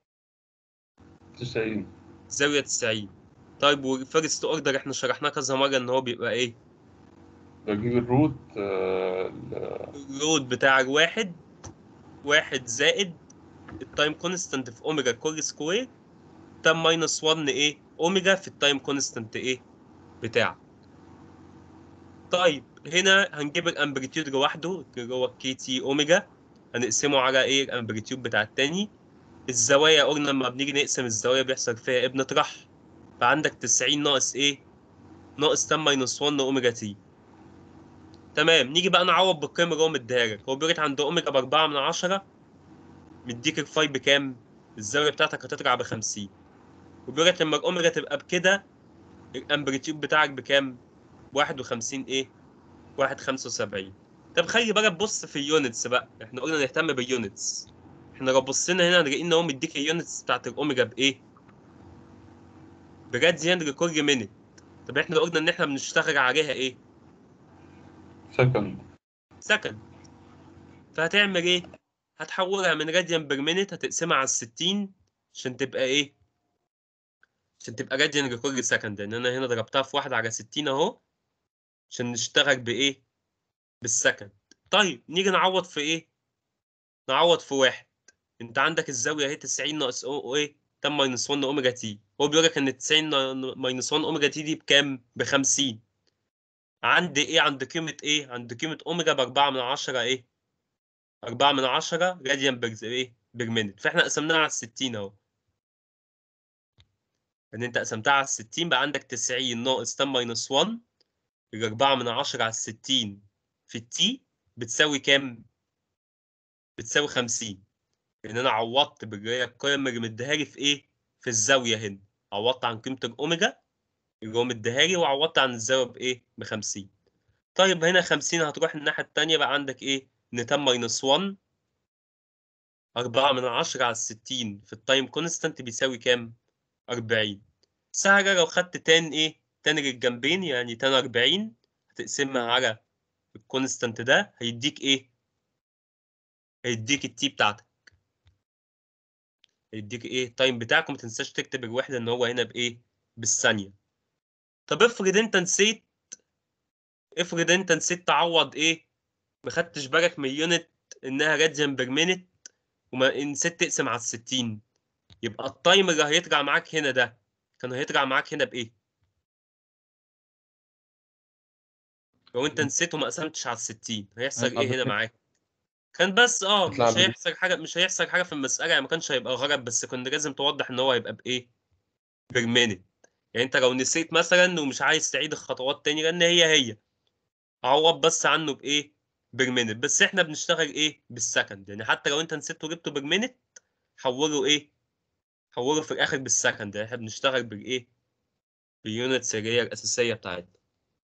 90 زاويه 90 طيب والفيرست اوردر احنا شرحناه كذا مره ان هو بيبقى ايه بجيب الروت آه، ال- الرود بتاع الواحد واحد زائد التايم كونستانت في اوميجا كل سكوير تم ماينس 1 ايه اوميجا في التايم كونستانت ايه بتاعك طيب هنا هنجيب الامبليتيود لوحده اللي هو كي تي اوميجا هنقسمه على ايه الامبليتيود بتاع التاني الزوايا قلنا لما بنيجي نقسم الزوايا بيحصل فيها ايه بنطرح فعندك 90 ناقص ايه ناقص 10 ماينس 1 اوميجا تي تمام نيجي بقى نعوض بالقيمه اللي هو مديها لك هو بيقول لك عند اوميجا ب 4 من 10 مديك الفاي بكام الزاويه بتاعتك هتطلع ب 50 وبيقول لك لما الاوميجا تبقى بكده الامبليتيود بتاعك بكام 51 ايه 1.75 طب خلي بالك بص في اليونتس بقى احنا قلنا نهتم باليونتس احنا لو بصينا هنا هنلاقي ان هو مديك اليونتس بتاعت الاوميجا بايه براديان لكل مينت طب احنا قلنا ان احنا بنشتغل عليها ايه سكند سكند فهتعمل ايه هتحولها من راديان بير مينت هتقسمها على 60 عشان تبقى ايه عشان تبقى راديان لكل سكند لان انا هنا ضربتها في واحد على 60 اهو عشان نشتغل بايه بالسكند طيب نيجي نعوض في ايه نعوض في واحد انت عندك الزاويه اهي 90 ناقص او ايه 10 ماينس 1 اوميجا تي هو بيقول لك ان 90 ماينس 1 اوميجا تي دي بكام ب 50 عند ايه عند قيمه ايه عند قيمه اوميجا ب 4 من 10 ايه 4 من 10 راديان بير ايه بير مينت فاحنا قسمناها على 60 اهو ان انت قسمتها على 60 بقى عندك 90 ناقص 10 ماينس 1 يبقى 4 من 10 على 60 في التي بتساوي كام؟ بتساوي 50 لان انا عوضت باللي هي القيم اللي مديها لي في ايه؟ في الزاويه هنا عوضت عن قيمه الاوميجا اللي هو مديها لي وعوضت عن الزاويه بايه؟ ب 50 طيب هنا 50 هتروح الناحيه الثانيه بقى عندك ايه؟ ان 10 ماينس 1 4 من 10 على 60 في التايم كونستانت بيساوي كام؟ 40 سهلة لو خدت تان ايه؟ تان للجنبين يعني تان 40 هتقسمها على الكونستانت ده هيديك ايه؟ هيديك التي بتاعتك هيديك ايه؟ التايم بتاعك وما تنساش تكتب الوحدة ان هو هنا بايه؟ بالثانية طب افرض انت نسيت افرض انت نسيت تعوض ايه؟ ما خدتش بالك من اليونت انها راديان بير مينت وما نسيت تقسم على 60 يبقى التايم اللي هيطلع معاك هنا ده كان هيطلع معاك هنا بايه؟ لو انت نسيت وما قسمتش على 60 هيحصل هيطلع ايه هنا بصفر. معاك؟ كان بس اه هيطلع مش بال- هيحصل حاجه مش هيحصل حاجه في المساله يعني ما كانش هيبقى غلط بس كنت لازم توضح ان هو هيبقى بايه؟ بير مينت يعني انت لو نسيت مثلا ومش عايز تعيد الخطوات تاني لان هي هي عوض بس عنه بايه؟ بير مينت بس احنا بنشتغل ايه؟ بالسكند يعني حتى لو انت نسيت وجبته بير مينت حوله ايه؟ حوله في الاخر بالسكند يعني احنا بنشتغل بالايه؟ باليونتس اللي هي الاساسيه بتاعتنا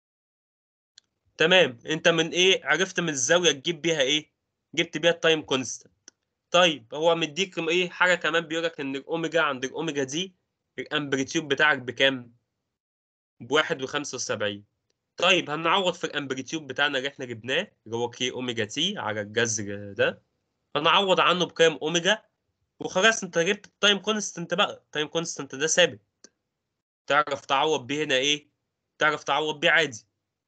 تمام انت من ايه عرفت من الزاويه تجيب بيها ايه جبت بيها التايم كونستانت طيب هو مديك ايه حاجه كمان بيقول لك ان الاوميجا عند الاوميجا دي الامبليتيود بتاعك بكام بواحد وخمسة وسبعين طيب هنعوض في الامبليتيود بتاعنا اللي احنا جبناه اللي هو كي اوميجا تي على الجذر ده هنعوض عنه بكام اوميجا وخلاص انت جبت التايم كونستانت بقى التايم كونستانت ده ثابت تعرف تعوض بيه هنا ايه تعرف تعوض بيه عادي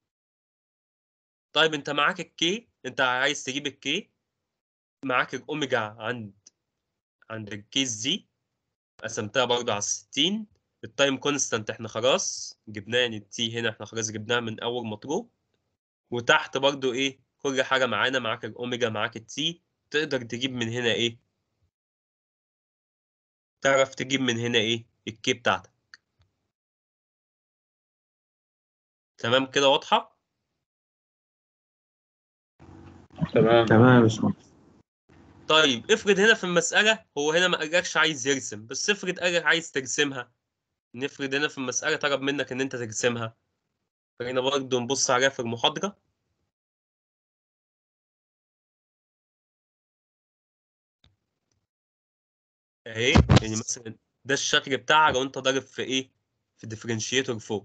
طيب انت معاك الكي انت عايز تجيب الكي معاك الاوميجا عند عند الكيس دي قسمتها برضو على 60 التايم كونستانت احنا خلاص جبناه يعني التي هنا احنا خلاص جبناها من اول مطلوب وتحت برضو ايه كل حاجه معانا معاك الاوميجا معاك التي تقدر تجيب من هنا ايه تعرف تجيب من هنا ايه الكي بتاعتك تمام كده واضحه تمام تمام يا باشمهندس طيب افرض هنا في المسألة هو هنا ما قالكش عايز يرسم بس افرض قالك عايز ترسمها نفرض هنا في المسألة طلب منك إن أنت ترسمها خلينا برضه نبص عليها في المحاضرة أهي يعني مثلا ده الشكل بتاعها لو أنت ضارب في إيه؟ في ديفرنشيتور فوق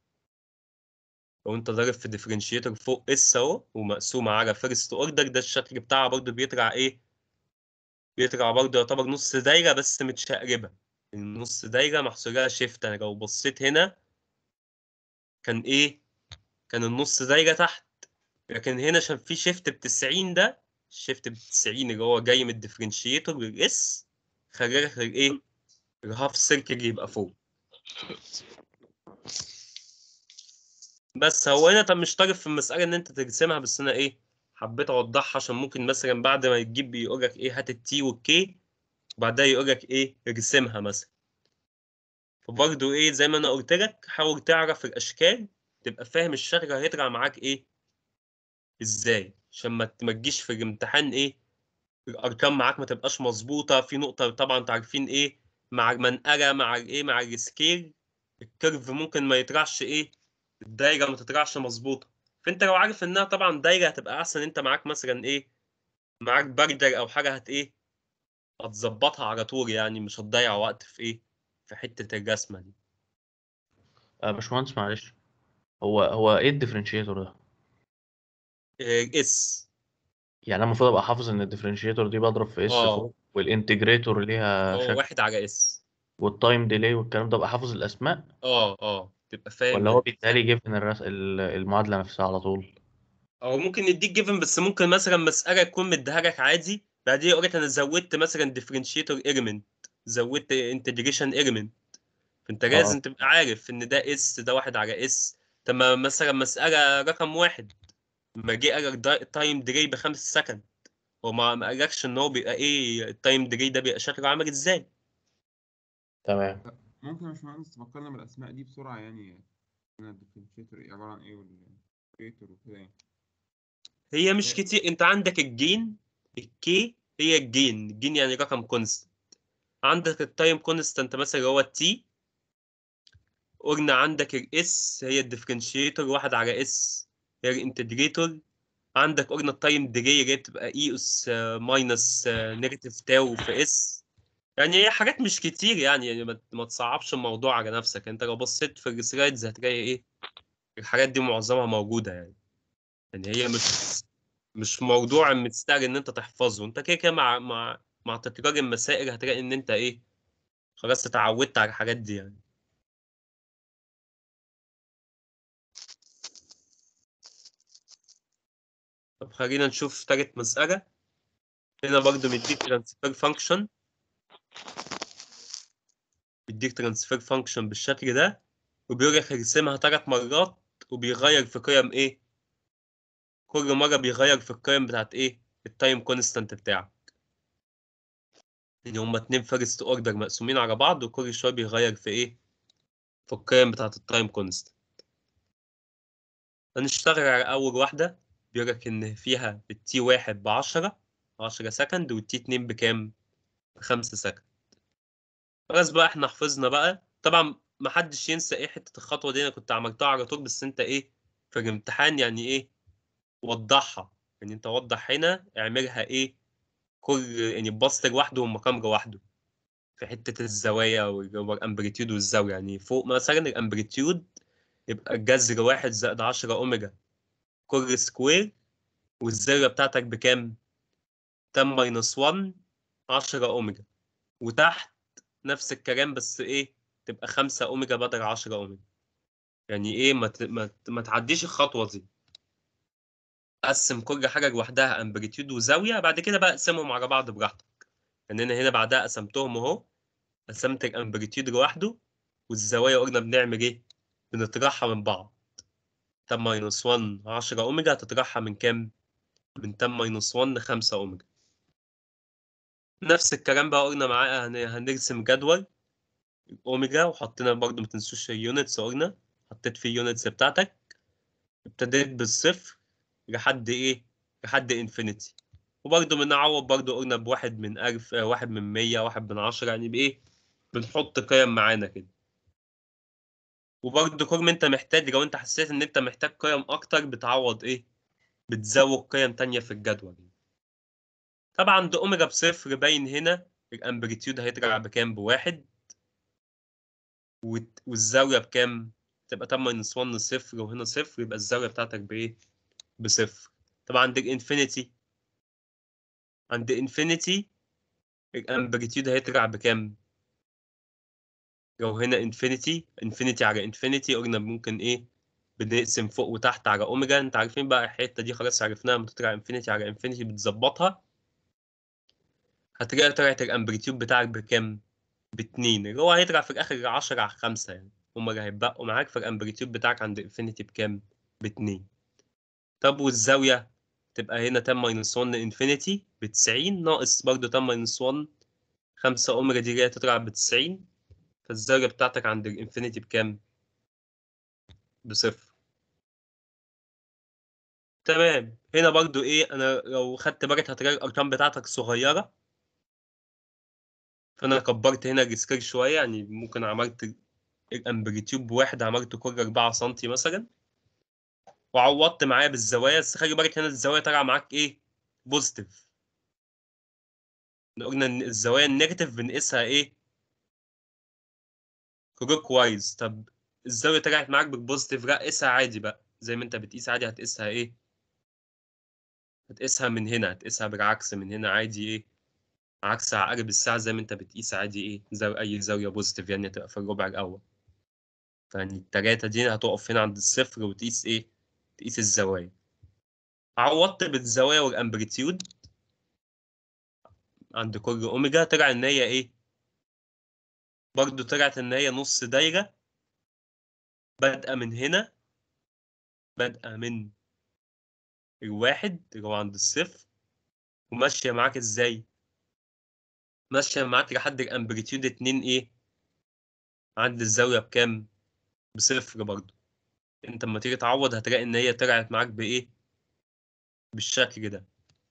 لو أنت ضارب في ديفرنشيتور فوق اس أهو ومقسومة على فيرست أوردر ده الشكل بتاعها برضه بيطلع إيه؟ بيطلع برضه يعتبر نص دايرة بس متشقلبة النص دايرة محصور لها شيفت أنا لو بصيت هنا كان إيه؟ كان النص دايرة تحت لكن هنا عشان في شيفت ب 90 ده الشيفت ب 90 اللي هو جاي من الديفرنشيتور للاس خلى لك الايه؟ الهاف سيركل يبقى فوق بس هو هنا طب مش طالب في المسألة إن أنت ترسمها بس أنا إيه؟ حبيت أوضحها عشان ممكن مثلا بعد ما يجيب يقول لك إيه هات التي والكي وبعدها يقول لك إيه ارسمها مثلا فبرضه إيه زي ما أنا قلت لك حاول تعرف الأشكال تبقى فاهم الشكل هيطلع معاك إيه إزاي عشان ما ما تجيش في الامتحان إيه الأرقام معاك ما تبقاش مظبوطة في نقطة طبعا أنتوا عارفين إيه مع المنقلة مع الإيه مع السكيل الكيرف ممكن ما يطلعش إيه الدايرة ما تطلعش مظبوطة فأنت لو عارف إنها طبعا دايرة هتبقى أحسن أنت معاك مثلا إيه معاك بردر أو حاجة هت إيه هتظبطها على طول يعني مش هتضيع وقت في إيه في حتة الرسمة دي آه باشمهندس معلش هو هو ايه الديفرنشيتور ده؟ اس يعني انا المفروض ابقى حافظ ان الديفرنشيتور دي بضرب في اس اه فوق والانتجريتور ليها هو شكل واحد على اس والتايم ديلي والكلام ده ابقى حافظ الاسماء اه اه تبقى فاهم ولا هو يعني بيديها لي جيفن الرس... ال- المعادله نفسها على طول او ممكن يديك جيفن بس ممكن مثلا مساله تكون مديها لك عادي بعدين يقول لك انا زودت مثلا ديفرنشيتور ايلمنت زودت انتجريشن ايلمنت فانت اه لازم تبقى عارف ان ده اس ده واحد على اس طب ما مثلا مساله رقم واحد لما جه قال لك تايم ديلي بخمس سكند هو ما ما قالكش ان هو بيبقى ايه التايم ديلي ده بيبقى شكله عامل ازاي تمام ممكن يا باشمهندس تفكرنا بالاسماء دي بسرعه يعني انا الديفرنشيتور ايه عباره عن ايه والكريتور وكده يعني هي مش إيه؟ كتير انت عندك الجين الكي هي الجين الجين يعني رقم كونستنت عندك التايم كونستنت مثلا اللي هو التي قلنا عندك الاس هي الديفرنشيتور واحد على اس هي الانتجريتور عندك قلنا التايم ديلي اللي هي بتبقى اي اس ماينس نيجاتيف تاو في اس يعني هي حاجات مش كتير يعني, يعني ما ما تصعبش الموضوع على نفسك انت لو بصيت في السلايدز هتلاقي ايه الحاجات دي معظمها موجودة يعني يعني هي مش مش موضوع مستاهل ان انت تحفظه انت كده كده مع مع مع تكرار المسائل هتلاقي ان انت ايه خلاص اتعودت على الحاجات دي يعني طب خلينا نشوف تالت مسألة هنا برضو مديك ترانسفير فانكشن بيديك ترانسفير فانكشن بالشكل ده وبيقول لك ارسمها ثلاث مرات وبيغير في قيم ايه كل مرة بيغير في القيم بتاعت ايه التايم كونستانت بتاعك يعني هما اتنين فيرست اوردر مقسومين على بعض وكل شوية بيغير في ايه في القيم بتاعت التايم كونستانت هنشتغل على أول واحدة بيقول لك إن فيها التي واحد بعشرة عشرة سكند والتي اتنين بكام؟ بخمسة سكند خلاص بقى احنا حفظنا بقى طبعا محدش ينسى ايه حتة الخطوة دي أنا كنت عملتها على طول بس أنت ايه في الامتحان يعني ايه وضحها يعني أنت وضح هنا اعملها ايه كل يعني بسط لوحده والمقام لوحده في حتة الزوايا والامبليتيود والزاوية يعني فوق مثلا الامبليتيود يبقى الجذر واحد زائد عشرة أوميجا كل سكوير والزاوية بتاعتك بكام؟ 10 ماينس 1 10 أوميجا وتحت نفس الكلام بس إيه؟ تبقى 5 أوميجا بدل 10 أوميجا يعني إيه ما, ت... ما, ت... ما تعديش الخطوة دي قسم كل حاجة لوحدها امبليتيود وزاوية بعد كده بقى اقسمهم على بعض براحتك يعني أنا هنا بعدها قسمتهم أهو قسمت الامبليتيود لوحده والزوايا قلنا بنعمل إيه؟ بنطرحها من بعض 10 ماينس 1 10 أوميجا هتطرحها من كام؟ من 10 ماينس 1 ل 5 أوميجا نفس الكلام بقى قلنا معاه هن- هنرسم جدول أوميجا وحطينا برضو ما تنسوش اليونتس قلنا حطيت في اليونتس بتاعتك ابتديت بالصفر لحد إيه؟ لحد انفينيتي وبرضو بنعوض برضو قلنا بواحد من ألف آه، واحد من مية واحد من عشرة يعني بإيه؟ بنحط قيم معانا كده وبرضه كل ما انت محتاج لو انت حسيت ان انت محتاج قيم اكتر بتعوض ايه بتزود قيم تانية في الجدول طبعا ده اوميجا بصفر باين هنا الامبليتيود هيطلع بكام بواحد والت- والزاوية بكام تبقى 10 ماينس 1 صفر وهنا صفر يبقى الزاوية بتاعتك بايه بصفر طبعا عند الانفينيتي عند انفينيتي الامبليتيود هيطلع بكام لو هنا انفينيتي انفينيتي على انفينيتي قلنا ممكن ايه بنقسم فوق وتحت على اوميجا انت عارفين بقى الحته دي خلاص عرفناها لما تطلع انفينيتي على انفينيتي بتظبطها هتلاقي طلعت الامبليتيود بتاعك بكام؟ باتنين اللي هو هيطلع في الاخر 10 على 5 يعني هما اللي هيتبقوا معاك فالامبليتيود بتاعك عند انفينيتي بكام؟ باتنين طب والزاويه تبقى هنا 10 ماينس 1 لانفينيتي ب 90 ناقص برضه 10 ماينس 1 5 اوميجا دي اللي هي تطلع ب 90 فالزاويه بتاعتك عند الانفينيتي بكام؟ بصفر تمام هنا برضو ايه انا لو خدت بالك هتلاقي الارقام بتاعتك صغيره فانا كبرت هنا السكيل شويه يعني ممكن عملت الامبليتيود بواحد عملته كل 4 سم مثلا وعوضت معايا بالزوايا بس خلي بالك هنا الزوايا طالعه معاك ايه بوزيتيف قلنا ان الزوايا النيجاتيف بنقيسها ايه كلوك وايز طب الزاويه طلعت معاك بالبوزيتيف لا قيسها عادي بقى زي ما انت بتقيس عادي هتقيسها ايه هتقيسها من هنا هتقيسها بالعكس من هنا عادي ايه عكس عقارب الساعه زي ما انت بتقيس عادي ايه زي اي زاويه بوزيتيف يعني هتبقى في الربع الاول فيعني التلاتة دي هتقف هنا عند الصفر وتقيس ايه تقيس الزوايا عوضت بالزوايا والامبليتيود عند كل اوميجا طلع ان هي ايه برضو طلعت ان هي نص دايره بادئه من هنا بادئه من الواحد اللي هو عند الصفر وماشيه معاك ازاي ماشيه معاك لحد الامبليتيود اتنين ايه عند الزاويه بكام بصفر برضو انت لما تيجي تعوض هتلاقي ان هي طلعت معاك بايه بالشكل ده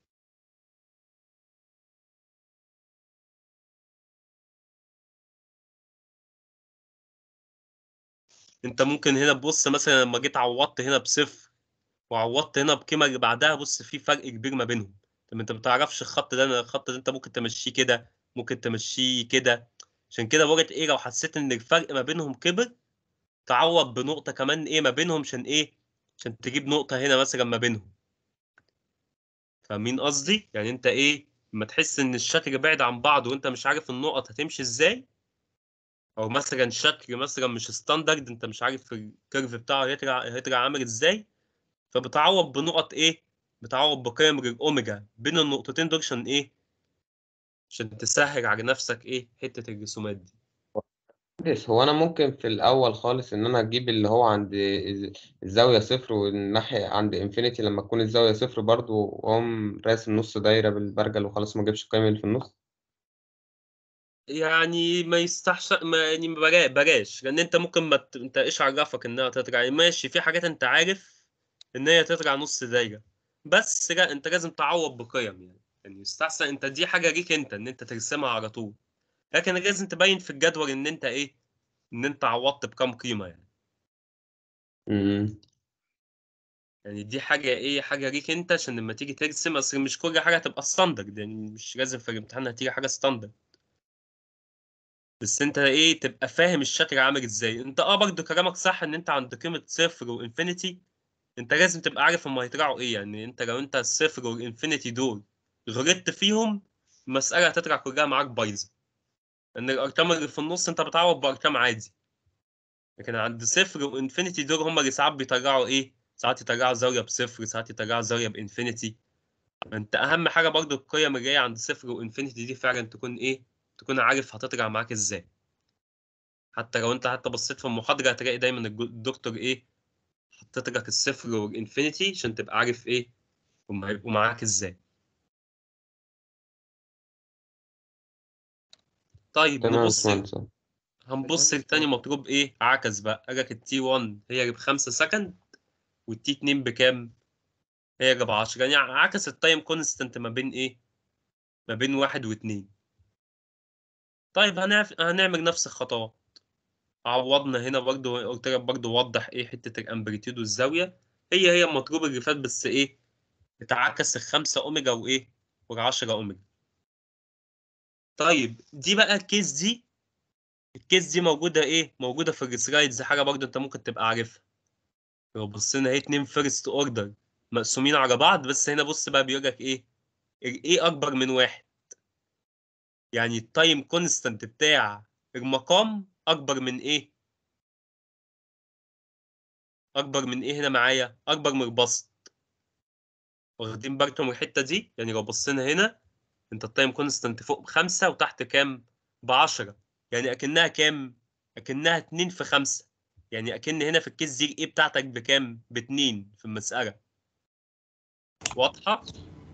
انت ممكن هنا تبص مثلا لما جيت عوضت هنا بصفر وعوضت هنا بقيمه اللي بعدها بص في فرق كبير ما بينهم طب انت ما بتعرفش الخط ده أنا الخط ده انت ممكن تمشيه كده ممكن تمشيه كده عشان كده بقولك ايه لو حسيت ان الفرق ما بينهم كبر تعوض بنقطه كمان ايه ما بينهم عشان ايه عشان تجيب نقطه هنا مثلا ما بينهم فاهمين قصدي يعني انت ايه لما تحس ان الشكل بعيد عن بعض وانت مش عارف النقط هتمشي ازاي او مثلا شكل مثلا مش ستاندرد انت مش عارف الكيرف بتاعه هيطلع هيطلع عامل ازاي فبتعوض بنقط ايه بتعوض بقيم الاوميجا بين النقطتين دول عشان ايه عشان تسهل على نفسك ايه حته الرسومات دي بس هو انا ممكن في الاول خالص ان انا اجيب اللي هو عند الز- الزاويه صفر والناحيه عند انفينيتي لما تكون الزاويه صفر برضو واقوم راسم نص دايره بالبرجل وخلاص ما اجيبش القيم اللي في النص يعني ما يستحش ما يعني ما بلا- بلاش لان انت ممكن ما ت... انت ايش عرفك انها تطلع يعني ماشي في حاجات انت عارف ان هي تطلع نص دايره بس لا انت لازم تعوض بقيم يعني يعني يستحسن انت دي حاجه ليك انت ان انت ترسمها على طول لكن لازم تبين في الجدول ان انت ايه ان انت عوضت بكام قيمه يعني امم يعني دي حاجه ايه حاجه ليك انت عشان لما تيجي ترسم اصل مش كل حاجه هتبقى ستاندرد يعني مش لازم في الامتحان هتيجي حاجه ستاندرد بس انت ايه تبقى فاهم الشكل عامل ازاي انت اه برضه كلامك صح ان انت عند قيمه صفر وانفينيتي انت لازم تبقى عارف هما هيطلعوا ايه يعني انت لو انت الصفر والانفينيتي دول غلطت فيهم المساله هتطلع كلها معاك بايظه ان الارقام اللي في النص انت بتعوض بارقام عادي لكن عند صفر وانفينيتي دول هما اللي ساعات بيطلعوا ايه ساعات يطلعوا زاويه بصفر ساعات يطلعوا زاويه بانفينيتي انت اهم حاجه برضو القيم اللي جايه عند صفر وانفينيتي دي فعلا تكون ايه تكون عارف هتطلع معاك ازاي حتى لو انت حتى بصيت في المحاضره هتلاقي دايما الج- الدكتور ايه حطيت لك الصفر والانفينيتي عشان تبقى عارف ايه هما هيبقوا معاك ازاي طيب تمام يا نبص باشمهندس هنبص لتاني مطلوب ايه عكس بقى قال لك التي 1 هي اللي بخمسة سكند والتي 2 بكام هي اللي ب 10 يعني عكس التايم كونستنت ما بين ايه ما بين واحد واتنين طيب هنعف... هنعمل نفس الخطوات عوضنا هنا برضو قلت لك برضو وضح ايه حتة الامبليتيود والزاوية هي هي المطلوب اللي فات بس ايه اتعكس الخمسة اوميجا وايه والعشرة اوميجا طيب دي بقى الكيس دي الكيس دي موجودة ايه موجودة في السلايدز حاجة برضو انت ممكن تبقى عارفها لو بصينا اهي اتنين فيرست اوردر مقسومين على بعض بس هنا بص بقى بيقول لك ايه ايه اكبر من واحد يعني التايم كونستنت بتاع المقام اكبر من ايه اكبر من ايه هنا معايا اكبر من البسط واخدين بالكم من الحته دي يعني لو بصينا هنا انت التايم كونستنت فوق بخمسة وتحت كام بعشرة يعني اكنها كام اكنها اتنين في خمسة يعني اكن هنا في الكيس دي ايه بتاعتك بكام باتنين في المسألة واضحة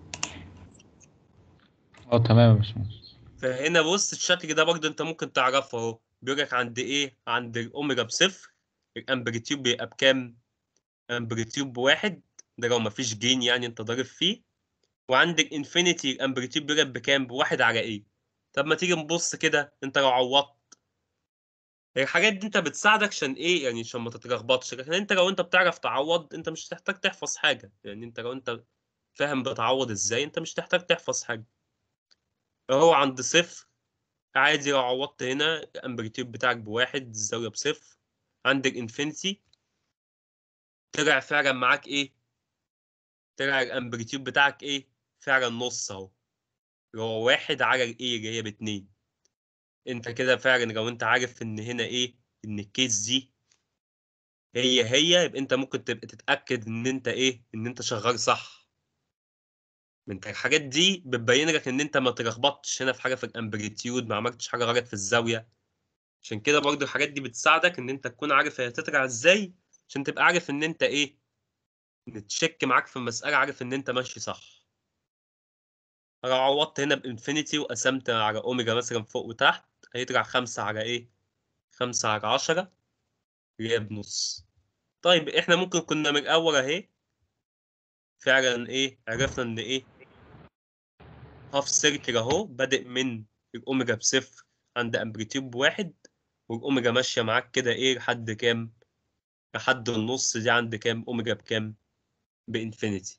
اه تمام يا باشمهندس فهنا بص الشكل ده برضه انت ممكن تعرفه اهو بيقول لك عند ايه عند الاوميجا بصفر الامبليتيود بيبقى بكام امبليتيود بواحد ده لو مفيش جين يعني انت ضارب فيه وعندك انفينيتي الامبليتيود بيبقى بكام بواحد على ايه طب ما تيجي نبص كده انت لو عوضت الحاجات دي انت بتساعدك عشان ايه يعني عشان ما تتلخبطش لكن انت لو انت بتعرف تعوض انت مش هتحتاج تحفظ حاجه يعني انت لو انت فاهم بتعوض ازاي انت مش تحتاج تحفظ حاجه هو عند صفر عادي لو عوضت هنا الامبليتيود بتاعك بواحد الزاويه بصفر عند الانفينيتي طلع فعلا معاك ايه طلع الامبليتيود بتاعك ايه فعلا نص اهو اللي هو واحد على الايه اللي هي باتنين انت كده فعلا لو انت عارف ان هنا ايه ان الكيس دي هي هي يبقى انت ممكن تبقى تتاكد ان انت ايه ان انت شغال صح من انت الحاجات دي بتبين لك ان انت ما تلخبطتش هنا في حاجه في الامبليتيود ما عملتش حاجه غلط في الزاويه عشان كده برضو الحاجات دي بتساعدك ان انت تكون عارف هي هتطلع ازاي عشان تبقى عارف ان انت ايه نتشك معاك في المساله عارف ان انت ماشي صح لو عوضت هنا بانفينيتي وقسمت على اوميجا مثلا فوق وتحت هيطلع خمسة على ايه خمسة على عشرة اللي هي بنص طيب احنا ممكن كنا من الاول اهي فعلا ايه عرفنا ان ايه هاف سيركل اهو بادئ من الاوميجا بصفر عند امبليتيود بواحد والاوميجا ماشيه معاك كده ايه لحد كام لحد النص دي عند كام اوميجا بكام بانفينيتي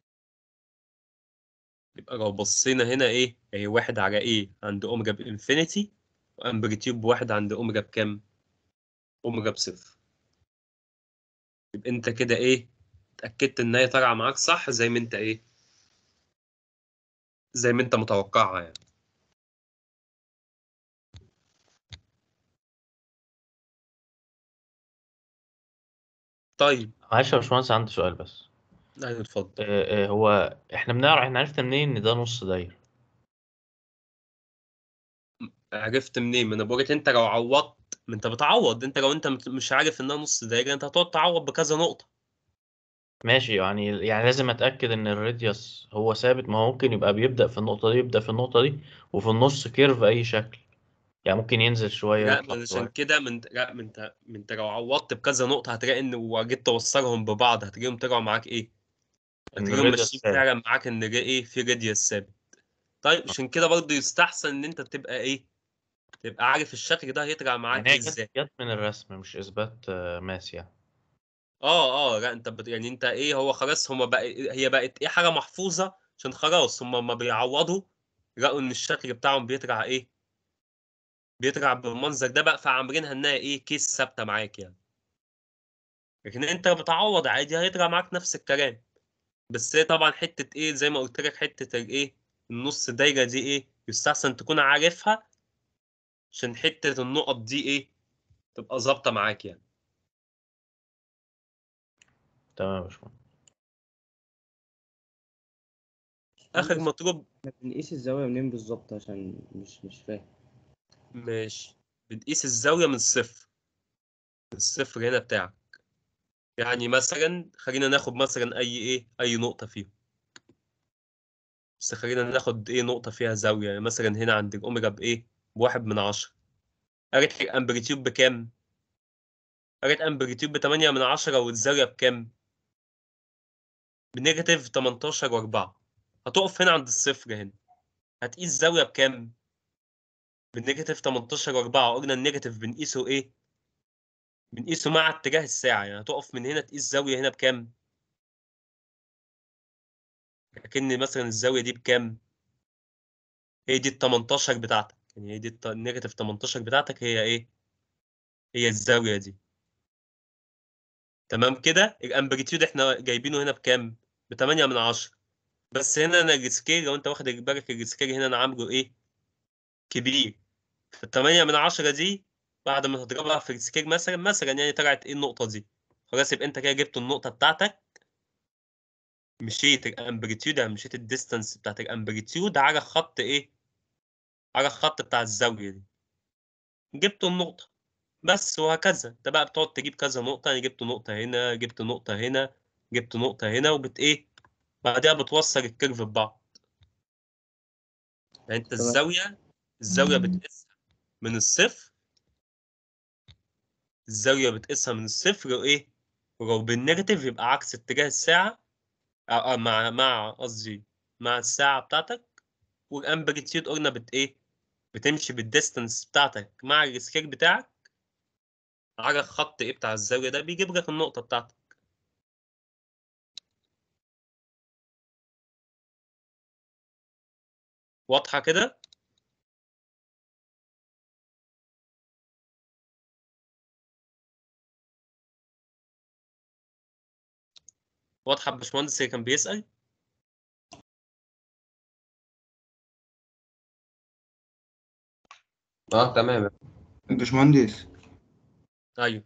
يبقى لو بصينا هنا ايه اهي واحد على ايه عند اوميجا بانفينيتي وامبليتيود بواحد عند اوميجا بكام اوميجا بصفر يبقى انت كده ايه اتاكدت ان هي طالعه معاك صح زي ما انت ايه زي ما انت متوقعها يعني طيب معلش يا باشمهندس عندي سؤال بس ايوه اتفضل آه، آه، هو احنا بنعرف احنا عرفنا منين ان ده نص دايرة عرفت منين ما انا بقولك انت لو عوضت ما انت بتعوض انت لو انت مت- مش عارف انها نص دايره انت هتقعد تعوض بكذا نقطه ماشي يعني يعني لازم اتاكد ان الراديوس هو ثابت ما هو ممكن يبقى بيبدا في النقطه دي يبدا في النقطه دي وفي النص كيرف اي شكل يعني ممكن ينزل شويه لا ويطلع من عشان شويه كده من لا من انت من انت لو عوضت بكذا نقطه هتلاقي ان وجيت توصلهم ببعض هتلاقيهم طلعوا معاك ايه ان هتلاقيهم الراديوس ماشيين ثابت فعلا معاك ان جه ايه في راديوس ثابت طيب عشان كده برضه يستحسن ان انت تبقى ايه تبقى عارف الشكل ده هيطلع معاك يعني هي ايه جت ازاي جت من الرسم مش اثبات آه، ماس يعني اه اه لا انت بت... يعني انت ايه هو خلاص هما بقى هي بقت ايه حاجه محفوظه عشان خلاص هما ما بيعوضوا لقوا ان الشكل بتاعهم بيطلع ايه بيطلع بالمنظر ده بقى فعاملينها انها ايه كيس ثابته معاك يعني لكن انت بتعوض عادي هيطلع معاك نفس الكلام بس هي طبعا حته ايه زي ما قلت لك حته الايه النص دايره دي ايه يستحسن تكون عارفها عشان حته النقط دي ايه تبقى ظابطه معاك يعني تمام يا باشمهندس اخر مطلوب احنا بنقيس الزاوية منين بالظبط عشان مش مش فاهم ماشي بنقيس الزاويه من الصفر الصفر هنا بتاعك يعني مثلا خلينا ناخد مثلا اي ايه اي نقطه فيهم بس خلينا ناخد ايه نقطه فيها زاويه يعني مثلا هنا عند الاوميجا بايه بواحد من عشرة قالت لي امبليتيود بكام قالت امبليتيود ب 8 من عشرة والزاويه بكام بنيجاتيف 18 و4 هتقف هنا عند الصفر هنا هتقيس زاويه بكام بالنيجاتيف 18 و4 قلنا النيجاتيف بنقيسه ايه بنقيسه مع اتجاه الساعه يعني هتقف من هنا تقيس زاويه هنا بكام لكن مثلا الزاويه دي بكام هي دي ال 18 بتاعتك يعني هي دي الت- النيجاتيف 18 بتاعتك هي ايه هي الزاويه دي تمام كده الامبليتيود احنا جايبينه هنا بكام ب 8 من 10 بس هنا انا السكيل لو انت واخد بالك السكيل هنا انا عامله ايه كبير ف 8 من 10 دي بعد ما تضربها في السكيل مثلا مثلا يعني طلعت ايه النقطه دي خلاص يبقى انت كده جبت النقطه بتاعتك مشيت الامبليتيود يعني مشيت الديستانس بتاعت الامبليتيود على خط ايه على الخط بتاع الزاويه دي جبت النقطه بس وهكذا انت بقى بتقعد تجيب كذا نقطه يعني جبت نقطه هنا جبت نقطه هنا جبت نقطه هنا وبت ايه بعدها بتوصل الكيرف ببعض يعني انت تمام. الزاويه الزاويه بتقيسها من الصفر الزاويه بتقيسها من الصفر وايه ولو بالنيجاتيف يبقى عكس اتجاه الساعه أو أو مع مع قصدي مع الساعه بتاعتك والامبليتيود قلنا بت ايه بتمشي بالديستانس بتاعتك مع السكيل بتاعك على الخط ايه بتاع الزاويه ده بيجيب لك النقطه بتاعتك واضحه كده واضحه يا باشمهندس اللي كان بيسال اه تمام باشمهندس ايوه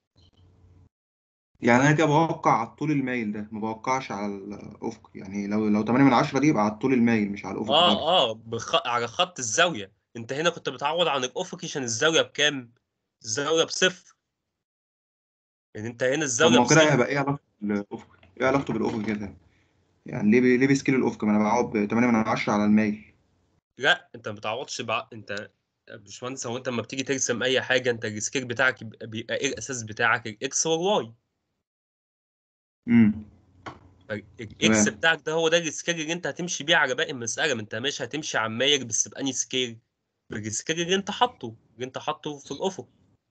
يعني انا كده بوقع على الطول المايل ده ما بوقعش على الافق يعني لو لو 8 من 10 دي يبقى على الطول المايل مش على الافق اه خالص اه بخ... على خط الزاويه انت هنا كنت بتعوض عن الافقي عشان الزاويه بكام الزاويه بصفر يعني انت هنا طب الزاويه ما هو كده بصفر هيبقى ايه علاقته بالافق ايه علاقته بالافق كده يعني ليه بي... ليه بيسكيل الافق ما انا بقعد ب 8 من 10 على المايل لا انت ما بتعوضش بع... انت يا باشمهندس هو انت لما بتيجي ترسم اي حاجه انت السكيل بتاعك يبقى, بيبقى ايه الاساس بتاعك الاكس والواي امم الاكس تمام بتاعك ده هو ده السكيل اللي انت هتمشي بيه على باقي المساله ما انت مش هتمشي عماير بس بأني سكيل بالسكيل اللي انت حاطه اللي انت حاطه في الافق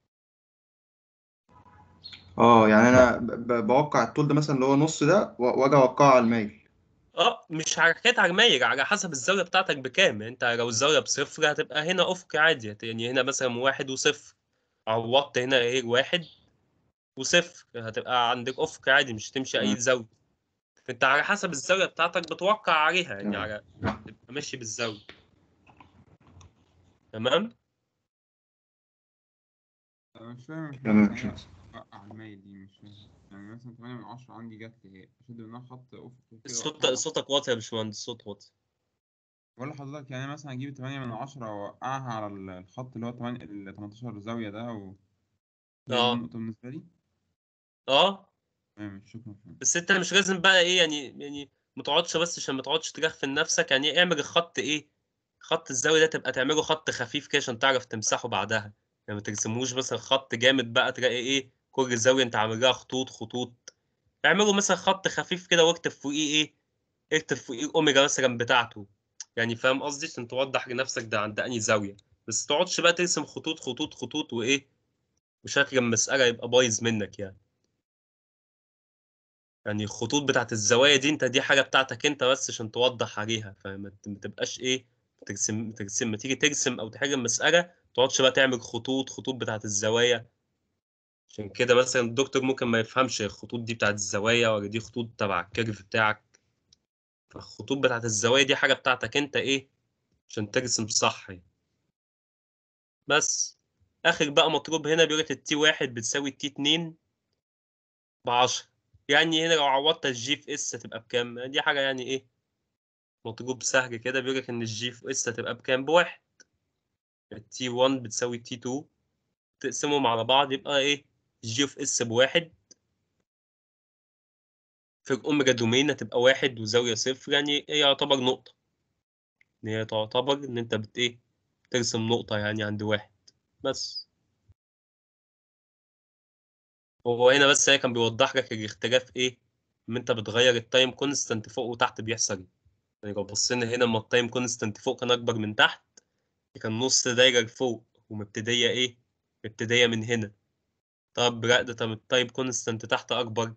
اه يعني انا ب... ب- بوقع الطول ده مثلا اللي هو نص ده و- واجي اوقعه على المايل اه مش حركات عماير على حسب الزاويه بتاعتك بكام يعني انت لو الزاويه بصفر هتبقى هنا افق عادي يعني هنا مثلا واحد وصفر عوضت هنا ايه واحد وصفر هتبقى عندك افق عادي مش هتمشي اي تمام زاويه فانت على حسب الزاويه بتاعتك بتوقع عليها يعني تمام على تبقى ماشي بالزاويه تمام انا مش فاهم يا تمام باشمهندس يعني شكرا. ايه اوقع المايل دي مش فاهم يعني مثلا 8 من 10 عندي جات لي هي اشد منها خط افقي كده صوت اوقعها صوتك واطي يا باشمهندس صوت واطي بقول لحضرتك يعني مثلا اجيب 8 من 10 واوقعها على ال- الخط اللي هو 8 ال 18 زاوية ده و... هي دي اه النقطة بالنسبة لي اه تمام شكرا فهمت بس انت مش لازم بقى ايه يعني يعني ما تقعدش بس عشان ما تقعدش تغفل نفسك يعني اعمل الخط ايه خط الزاويه ده تبقى تعمله خط خفيف كده عشان تعرف تمسحه بعدها يعني ما ترسموش مثلا خط جامد بقى تلاقي ايه كل زاويه انت عامل لها خطوط خطوط اعمله مثلا خط خفيف كده واكتب فوقيه ايه اكتب فوقيه الاوميجا مثلا بتاعته يعني فاهم قصدي عشان توضح لنفسك ده عند انهي زاويه بس تقعدش بقى ترسم خطوط خطوط خطوط وايه وشكل المساله يبقى بايظ منك يعني يعني الخطوط بتاعت الزوايا دي انت دي حاجة بتاعتك انت بس عشان توضح عليها فما ت- ما تبقاش ايه ترسم ترسم ما تيجي ترسم او تحل المسألة ما تقعدش بقى تعمل خطوط خطوط بتاعت الزوايا عشان كده مثلا الدكتور ممكن ما يفهمش الخطوط دي بتاعت الزوايا ولا دي خطوط تبع الكيرف بتاعك فالخطوط بتاعت الزوايا دي حاجة بتاعتك انت ايه عشان ترسم صح يعني. بس اخر بقى مطلوب هنا بيقول لك التي واحد بتساوي التي اتنين بعشرة يعني هنا لو عوضت الجي في اس هتبقى بكام؟ دي حاجة يعني ايه مطلوب سهل كده بيقول لك ان الجي في اس هتبقى بكام؟ بواحد التي 1 بتساوي تي 2 تقسمهم على بعض يبقى ايه؟ الجي في اس بواحد في الأوميجا دومين هتبقى واحد وزاوية صفر يعني هي يعتبر نقطة إن هي تعتبر إن أنت بت إيه؟ ترسم نقطة يعني عند واحد بس هو هنا بس هي كان بيوضح لك الاختلاف إيه؟ إن أنت بتغير التايم كونستانت فوق وتحت بيحصل إيه؟ يعني لو بصينا هنا لما التايم كونستانت فوق كان أكبر من تحت كان نص دايرة لفوق ومبتدية إيه؟ مبتدية من هنا طب لا ده طب التايم كونستانت تحت أكبر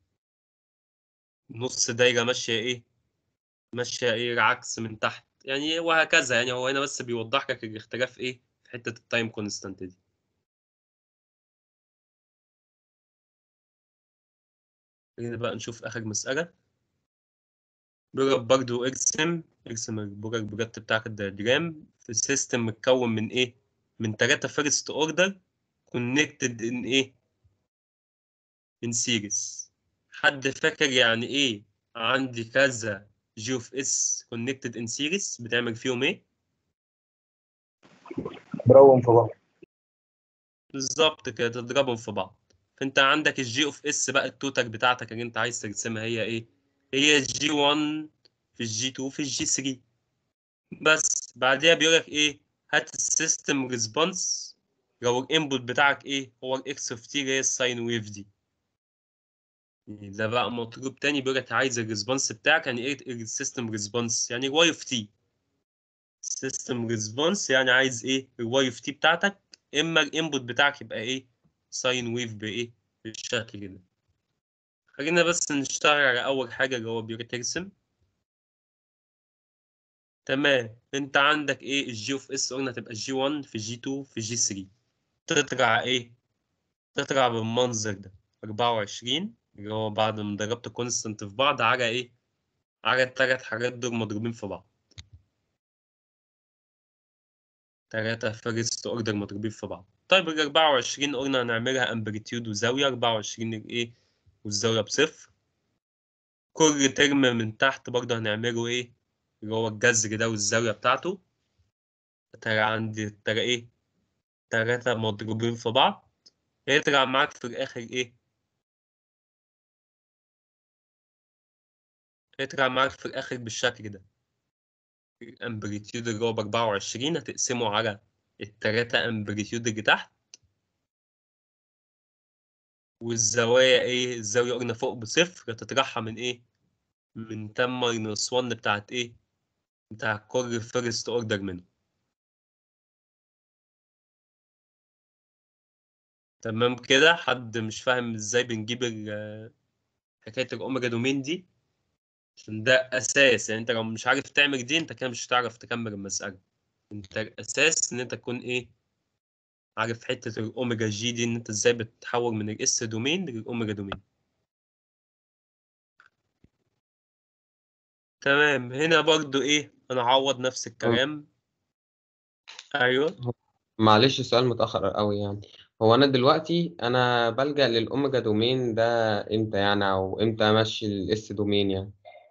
نص دايرة ماشية إيه؟ ماشية إيه العكس من تحت يعني وهكذا يعني هو هنا بس بيوضح لك الاختلاف إيه في حتة التايم كونستانت دي خلينا بقى نشوف آخر مسألة بيقول لك برضه ارسم ارسم البرج بجد بتاعك الدياجرام في سيستم متكون من إيه؟ من تلاتة فيرست أوردر كونكتد إن إيه؟ إن سيريز حد فاكر يعني إيه عندي كذا جي اوف اس كونكتد إن سيريز بتعمل فيهم إيه؟ اضربهم في بعض بالظبط كده تضربهم في بعض فانت عندك الجي اوف اس بقى التوتال بتاعتك اللي انت عايز ترسمها هي ايه هي الجي 1 في الجي 2 في الجي 3 بس بعديها بيقول لك ايه هات السيستم ريسبونس لو الانبوت بتاعك ايه هو الاكس اوف تي اللي هي الساين ويف دي يعني ده بقى مطلوب تاني بيقول لك عايز الريسبونس بتاعك يعني ايه السيستم ريسبونس يعني الواي اوف تي سيستم ريسبونس يعني عايز ايه الواي اوف تي بتاعتك اما الانبوت بتاعك يبقى ايه ساين ويف بايه بالشكل ده خلينا بس نشتغل على اول حاجه اللي هو بيرسم تمام انت عندك ايه الجي اوف اس قلنا تبقى جي 1 في جي 2 في جي 3 تطلع ايه تطلع بالمنظر ده 24 اللي هو بعد ما ضربت كونستنت في بعض على ايه على التلات حاجات دول مضروبين في بعض تلاتة فيرست اوردر مضروبين في بعض طيب ال 24 قلنا هنعملها امبليتيود وزاوية 24 ايه والزاوية بصفر كل ترم من تحت برضه هنعمله ايه اللي هو الجذر ده والزاوية بتاعته ترى عندي ترى ايه تلاتة مضروبين في بعض هيطلع معاك في الآخر ايه هيطلع معاك في الآخر بالشكل ده الامبليتيود اللي هو ب 24 هتقسمه على التلاتة امبليتيود اللي تحت والزوايا ايه الزاوية قلنا فوق بصفر هتطرحها من ايه من 10 ماينس 1 بتاعت ايه بتاع كل فيرست اوردر منه تمام كده حد مش فاهم ازاي بنجيب ال- حكاية الأوميجا دومين دي عشان ده أساس يعني أنت لو مش عارف تعمل دي أنت كده مش هتعرف تكمل المسألة أنت الأساس إن أنت تكون إيه عارف حتة الأوميجا جي دي إن أنت ازاي بتتحول من الإس دومين للأوميجا دومين تمام هنا برضو إيه أنا أعوض نفس الكلام أيوه معلش سؤال متأخر قوي يعني هو أنا دلوقتي أنا بلجأ للأوميجا دومين ده إمتى يعني أو إمتى أمشي الإس دومين يعني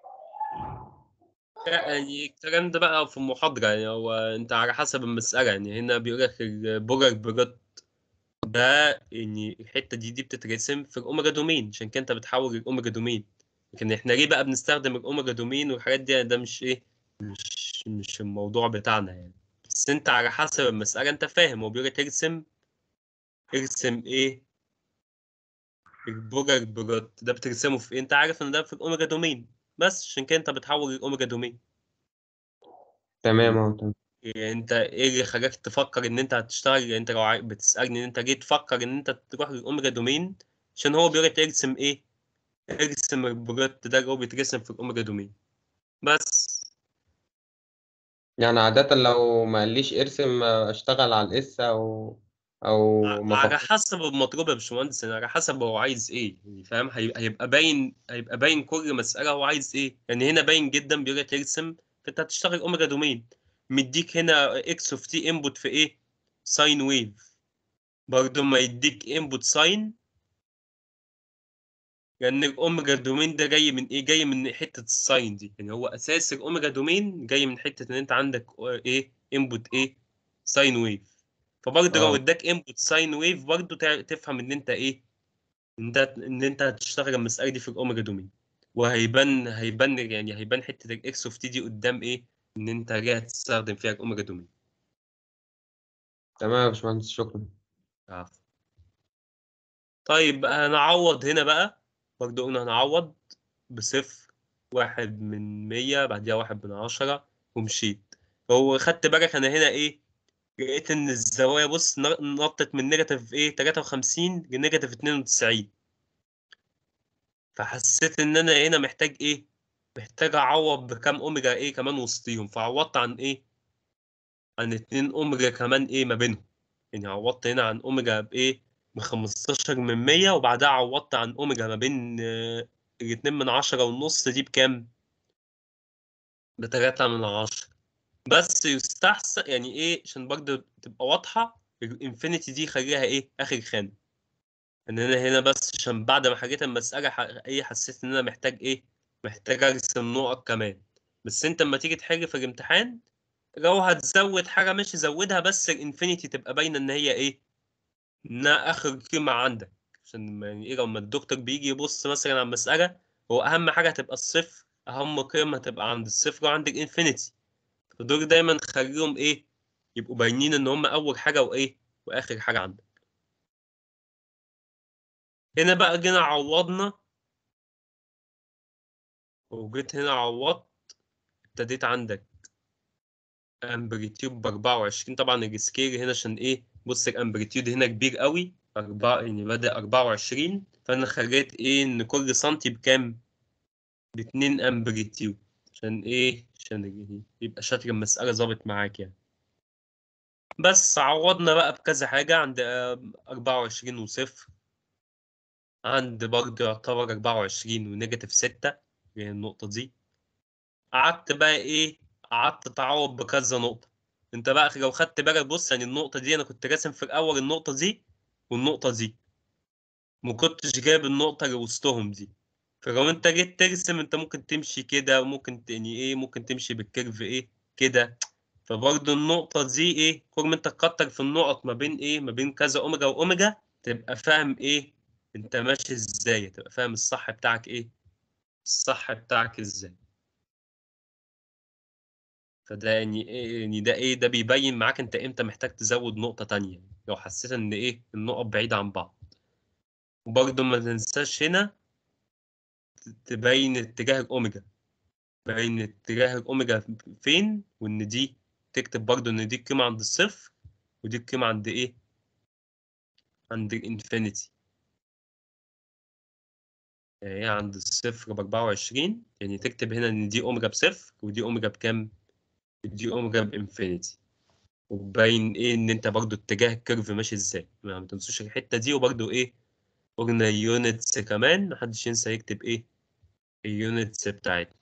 يعني الكلام ده بقى في المحاضرة يعني هو أنت على حسب المسألة يعني هنا بيقول لك البولار بروت ده يعني الحتة دي دي بتترسم في الأوميجا دومين عشان كده أنت بتحول الأوميجا دومين لكن إحنا ليه بقى بنستخدم الأوميجا دومين والحاجات دي ده مش إيه مش مش الموضوع بتاعنا يعني بس أنت على حسب المسألة أنت فاهم هو بيقول لك ارسم ارسم إيه البولار بروت ده بترسمه في إيه أنت عارف إن ده في الأوميجا دومين بس عشان كده أنت بتحول الأوميجا دومين تمام أهو تمام يعني انت ايه اللي خلاك تفكر ان انت هتشتغل يعني انت لو عاي- بتسألني ان انت جيت تفكر ان انت تروح للاوميجا دومين عشان هو بيقول لك ارسم ايه ارسم البروت ده اللي هو بيترسم في الاوميجا دومين بس يعني عادة لو ما قاليش ارسم أشتغل على الإس أو أو ما على فكر حسب المطلوب يا باشمهندس يعني على حسب هو عايز ايه يعني فاهم هيبقى هيبقى باين هيبقى باين كل مسألة هو عايز ايه يعني هنا باين جدا بيقول لك ارسم فانت هتشتغل اوميجا دومين مديك هنا اكس اوف تي انبوت في ايه ساين ويف برضه ما يديك انبوت ساين لان الاوميجا دومين ده جاي من ايه جاي من حته الساين دي يعني هو اساس الاوميجا دومين جاي من حته ان انت عندك ايه انبوت ايه ساين ويف فبرضه لو اه اداك انبوت ساين ويف برضه تع- تفهم ان انت ايه ان انت ان انت هتشتغل المساله دي في الاوميجا دومين وهيبان هيبان يعني هيبان حته الاكس اوف تي دي قدام ايه ان انت جاي هتستخدم فيها الاوميجا دومين تمام يا باشمهندس شكرا عفوا طيب هنعوض هنا بقى برضه قلنا هنعوض بصفر واحد من مية بعديها واحد من عشرة ومشيت هو خدت بالك أنا هنا إيه لقيت إن الزوايا بص ن- نطت من نيجاتيف إيه تلاتة وخمسين لنيجاتيف اتنين وتسعين فحسيت إن أنا هنا محتاج إيه محتاج أعوض بكام أوميجا إيه كمان وسطيهم فعوضت عن إيه عن اتنين أوميجا كمان إيه ما بينهم يعني عوضت هنا عن أوميجا بإيه بخمستاشر من مية وبعدها عوضت عن أوميجا ما بين آه، الاتنين من عشرة والنص دي بكام؟ بتلاتة من عشرة بس يستحسن يعني ايه عشان برضه تبقى واضحة الانفينيتي دي خليها ايه آخر خانة ان انا هنا بس عشان بعد ما حكيت المسألة ح- ايه حسيت ان انا محتاج ايه محتاج ارسم نقط كمان بس انت لما تيجي تحل في الامتحان لو هتزود حاجة ماشي زودها بس الانفينيتي تبقى باينة ان هي ايه انها اخر قيمة عندك عشان ما- يعني ايه لما الدكتور بيجي يبص مثلا على المسألة هو اهم حاجة هتبقى الصفر اهم قيمة هتبقى عند الصفر وعند الانفينيتي فدول دايما خليهم ايه يبقوا باينين ان هم اول حاجة وايه واخر حاجة عندك هنا بقى جينا عوضنا وجيت هنا عوضت ابتديت عندك امبليتيود ب 24 طبعا السكيل هنا عشان ايه بص الامبليتيود هنا كبير قوي أربعة يعني بدأ 24 فانا خليت ايه ان كل سنتي بكام باتنين امبليتيود عشان ايه عشان يبقى شكل المسألة ظابط معاك يعني بس عوضنا بقى بكذا حاجة عند آه، 24 وصفر عند برضه يعتبر 24 ونيجاتيف 6 هي النقطة دي قعدت بقى ايه قعدت تعوض بكذا نقطة انت بقى لو خدت بالك بص يعني النقطة دي انا كنت راسم في الاول النقطة دي والنقطة دي ما كنتش جايب النقطة اللي وسطهم دي فلو انت جيت ترسم انت ممكن تمشي كده وممكن ت- يعني ايه ممكن تمشي بالكيرف ايه كده فبرضه النقطة دي ايه كل ما انت تكتر في النقط ما بين ايه ما بين كذا اوميجا واوميجا تبقى فاهم ايه انت ماشي ازاي تبقى فاهم الصح بتاعك ايه الصح بتاعك ازاي فده يعني ايه يعني ده ايه ده بيبين معاك انت امتى محتاج تزود نقطة تانية لو حسيت ان ايه النقط بعيدة عن بعض وبرضه ما تنساش هنا تبين اتجاه الاوميجا تبين اتجاه الاوميجا فين وان دي تكتب برضه ان دي القيمة عند الصفر ودي القيمة عند ايه عند الانفينيتي هي عند الصفر بأربعة وعشرين يعني تكتب هنا إن دي أوميجا بصفر ودي أوميجا بكام؟ دي أوميجا بإنفينيتي وباين إيه إن أنت برضو اتجاه الكيرف ماشي إزاي ما ما تنسوش الحتة دي وبرضو إيه قلنا يونتس كمان محدش ينسى يكتب إيه اليونتس بتاعتنا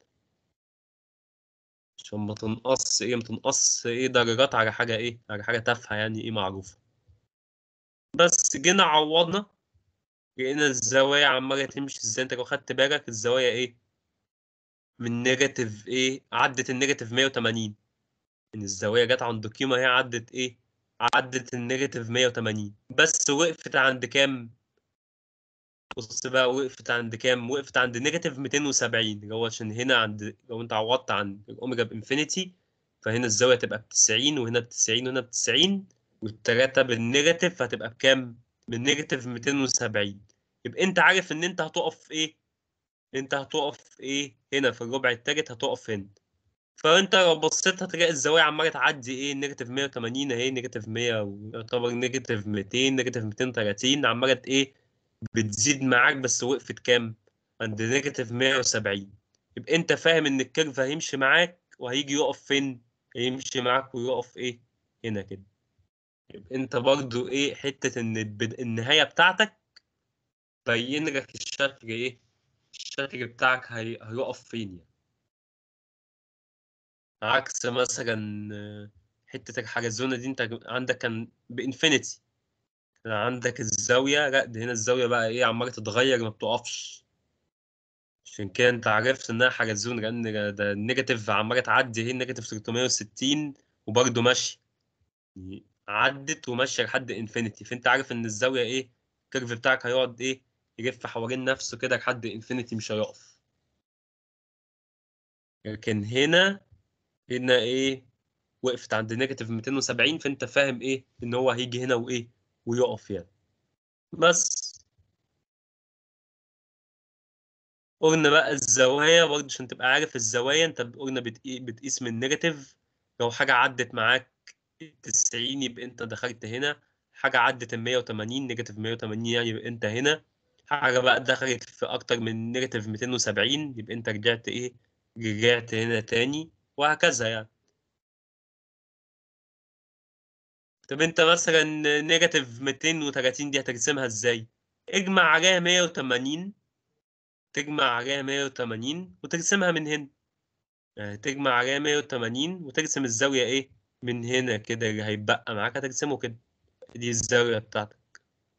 عشان ما تنقص إيه ما تنقص إيه درجات على حاجة إيه على حاجة تافهة يعني إيه معروفة بس جينا عوضنا لقينا الزوايا عمالة تمشي ازاي انت لو خدت بالك الزوايا ايه من نيجاتيف ايه عدت النيجاتيف 180 ان الزاوية جت عند قيمة هي عدت ايه عدت النيجاتيف 180 بس وقفت عند كام بص بقى وقفت عند كام وقفت عند نيجاتيف 270 اللي هو عشان هنا عند لو انت عوضت عن الاوميجا بانفينيتي فهنا الزاوية تبقى ب 90 وهنا ب 90 وهنا ب 90 والتلاتة بالنيجاتيف هتبقى بكام؟ بالنيجاتيف 270 يبقى انت عارف ان انت هتقف ايه؟ انت هتقف ايه؟ هنا في الربع التالت هتقف هنا فانت لو بصيت هتلاقي الزوايا عماله تعدي ايه نيجاتيف 180 اهي نيجاتيف 100 ويعتبر نيجاتيف 200 نيجاتيف 230 عماله ايه بتزيد معاك بس وقفت كام؟ عند نيجاتيف 170 يبقى انت فاهم ان الكيرف هيمشي معاك وهيجي يقف فين؟ هيمشي معاك ويقف ايه؟ هنا كده يبقى انت برضو ايه حتة ان البد... النهاية بتاعتك بين لك الشكل ايه؟ الشكل بتاعك هي... هيقف فين يعني عكس مثلا آه، حتة الحلزونة دي انت عندك كان بانفينيتي كان عندك الزاوية لا ده هنا الزاوية بقى ايه عمالة تتغير ما بتقفش عشان كده انت عرفت انها حلزونة لان ده النيجاتيف عمالة تعدي اهي النيجاتيف 360 وبرضه ماشي يعني عدت وماشية لحد انفينيتي فانت عارف ان الزاوية ايه الكيرف بتاعك هيقعد ايه يلف حوالين نفسه كده لحد انفينيتي مش هيقف لكن هنا هنا ايه وقفت عند نيجاتيف 270 فانت فاهم ايه ان هو هيجي هنا وايه ويقف يعني بس قلنا بقى الزوايا برضه عشان تبقى عارف الزوايا انت قلنا بتقي- بتقيس من نيجاتيف لو حاجة عدت معاك 90 يبقى انت دخلت هنا حاجة عدت ال 180 نيجاتيف 180 يعني يبقى انت هنا حاجة بقى دخلت في أكتر من نيجاتيف 270 يبقى انت رجعت ايه رجعت هنا تاني وهكذا يعني طب انت مثلا نيجاتيف 230 دي هترسمها ازاي؟ اجمع عليها 180 تجمع عليها 180 وترسمها من هنا يعني تجمع عليها 180 وترسم الزاوية ايه من هنا كده اللي هيتبقى معاك هترسمه كده دي الزاوية بتاعتك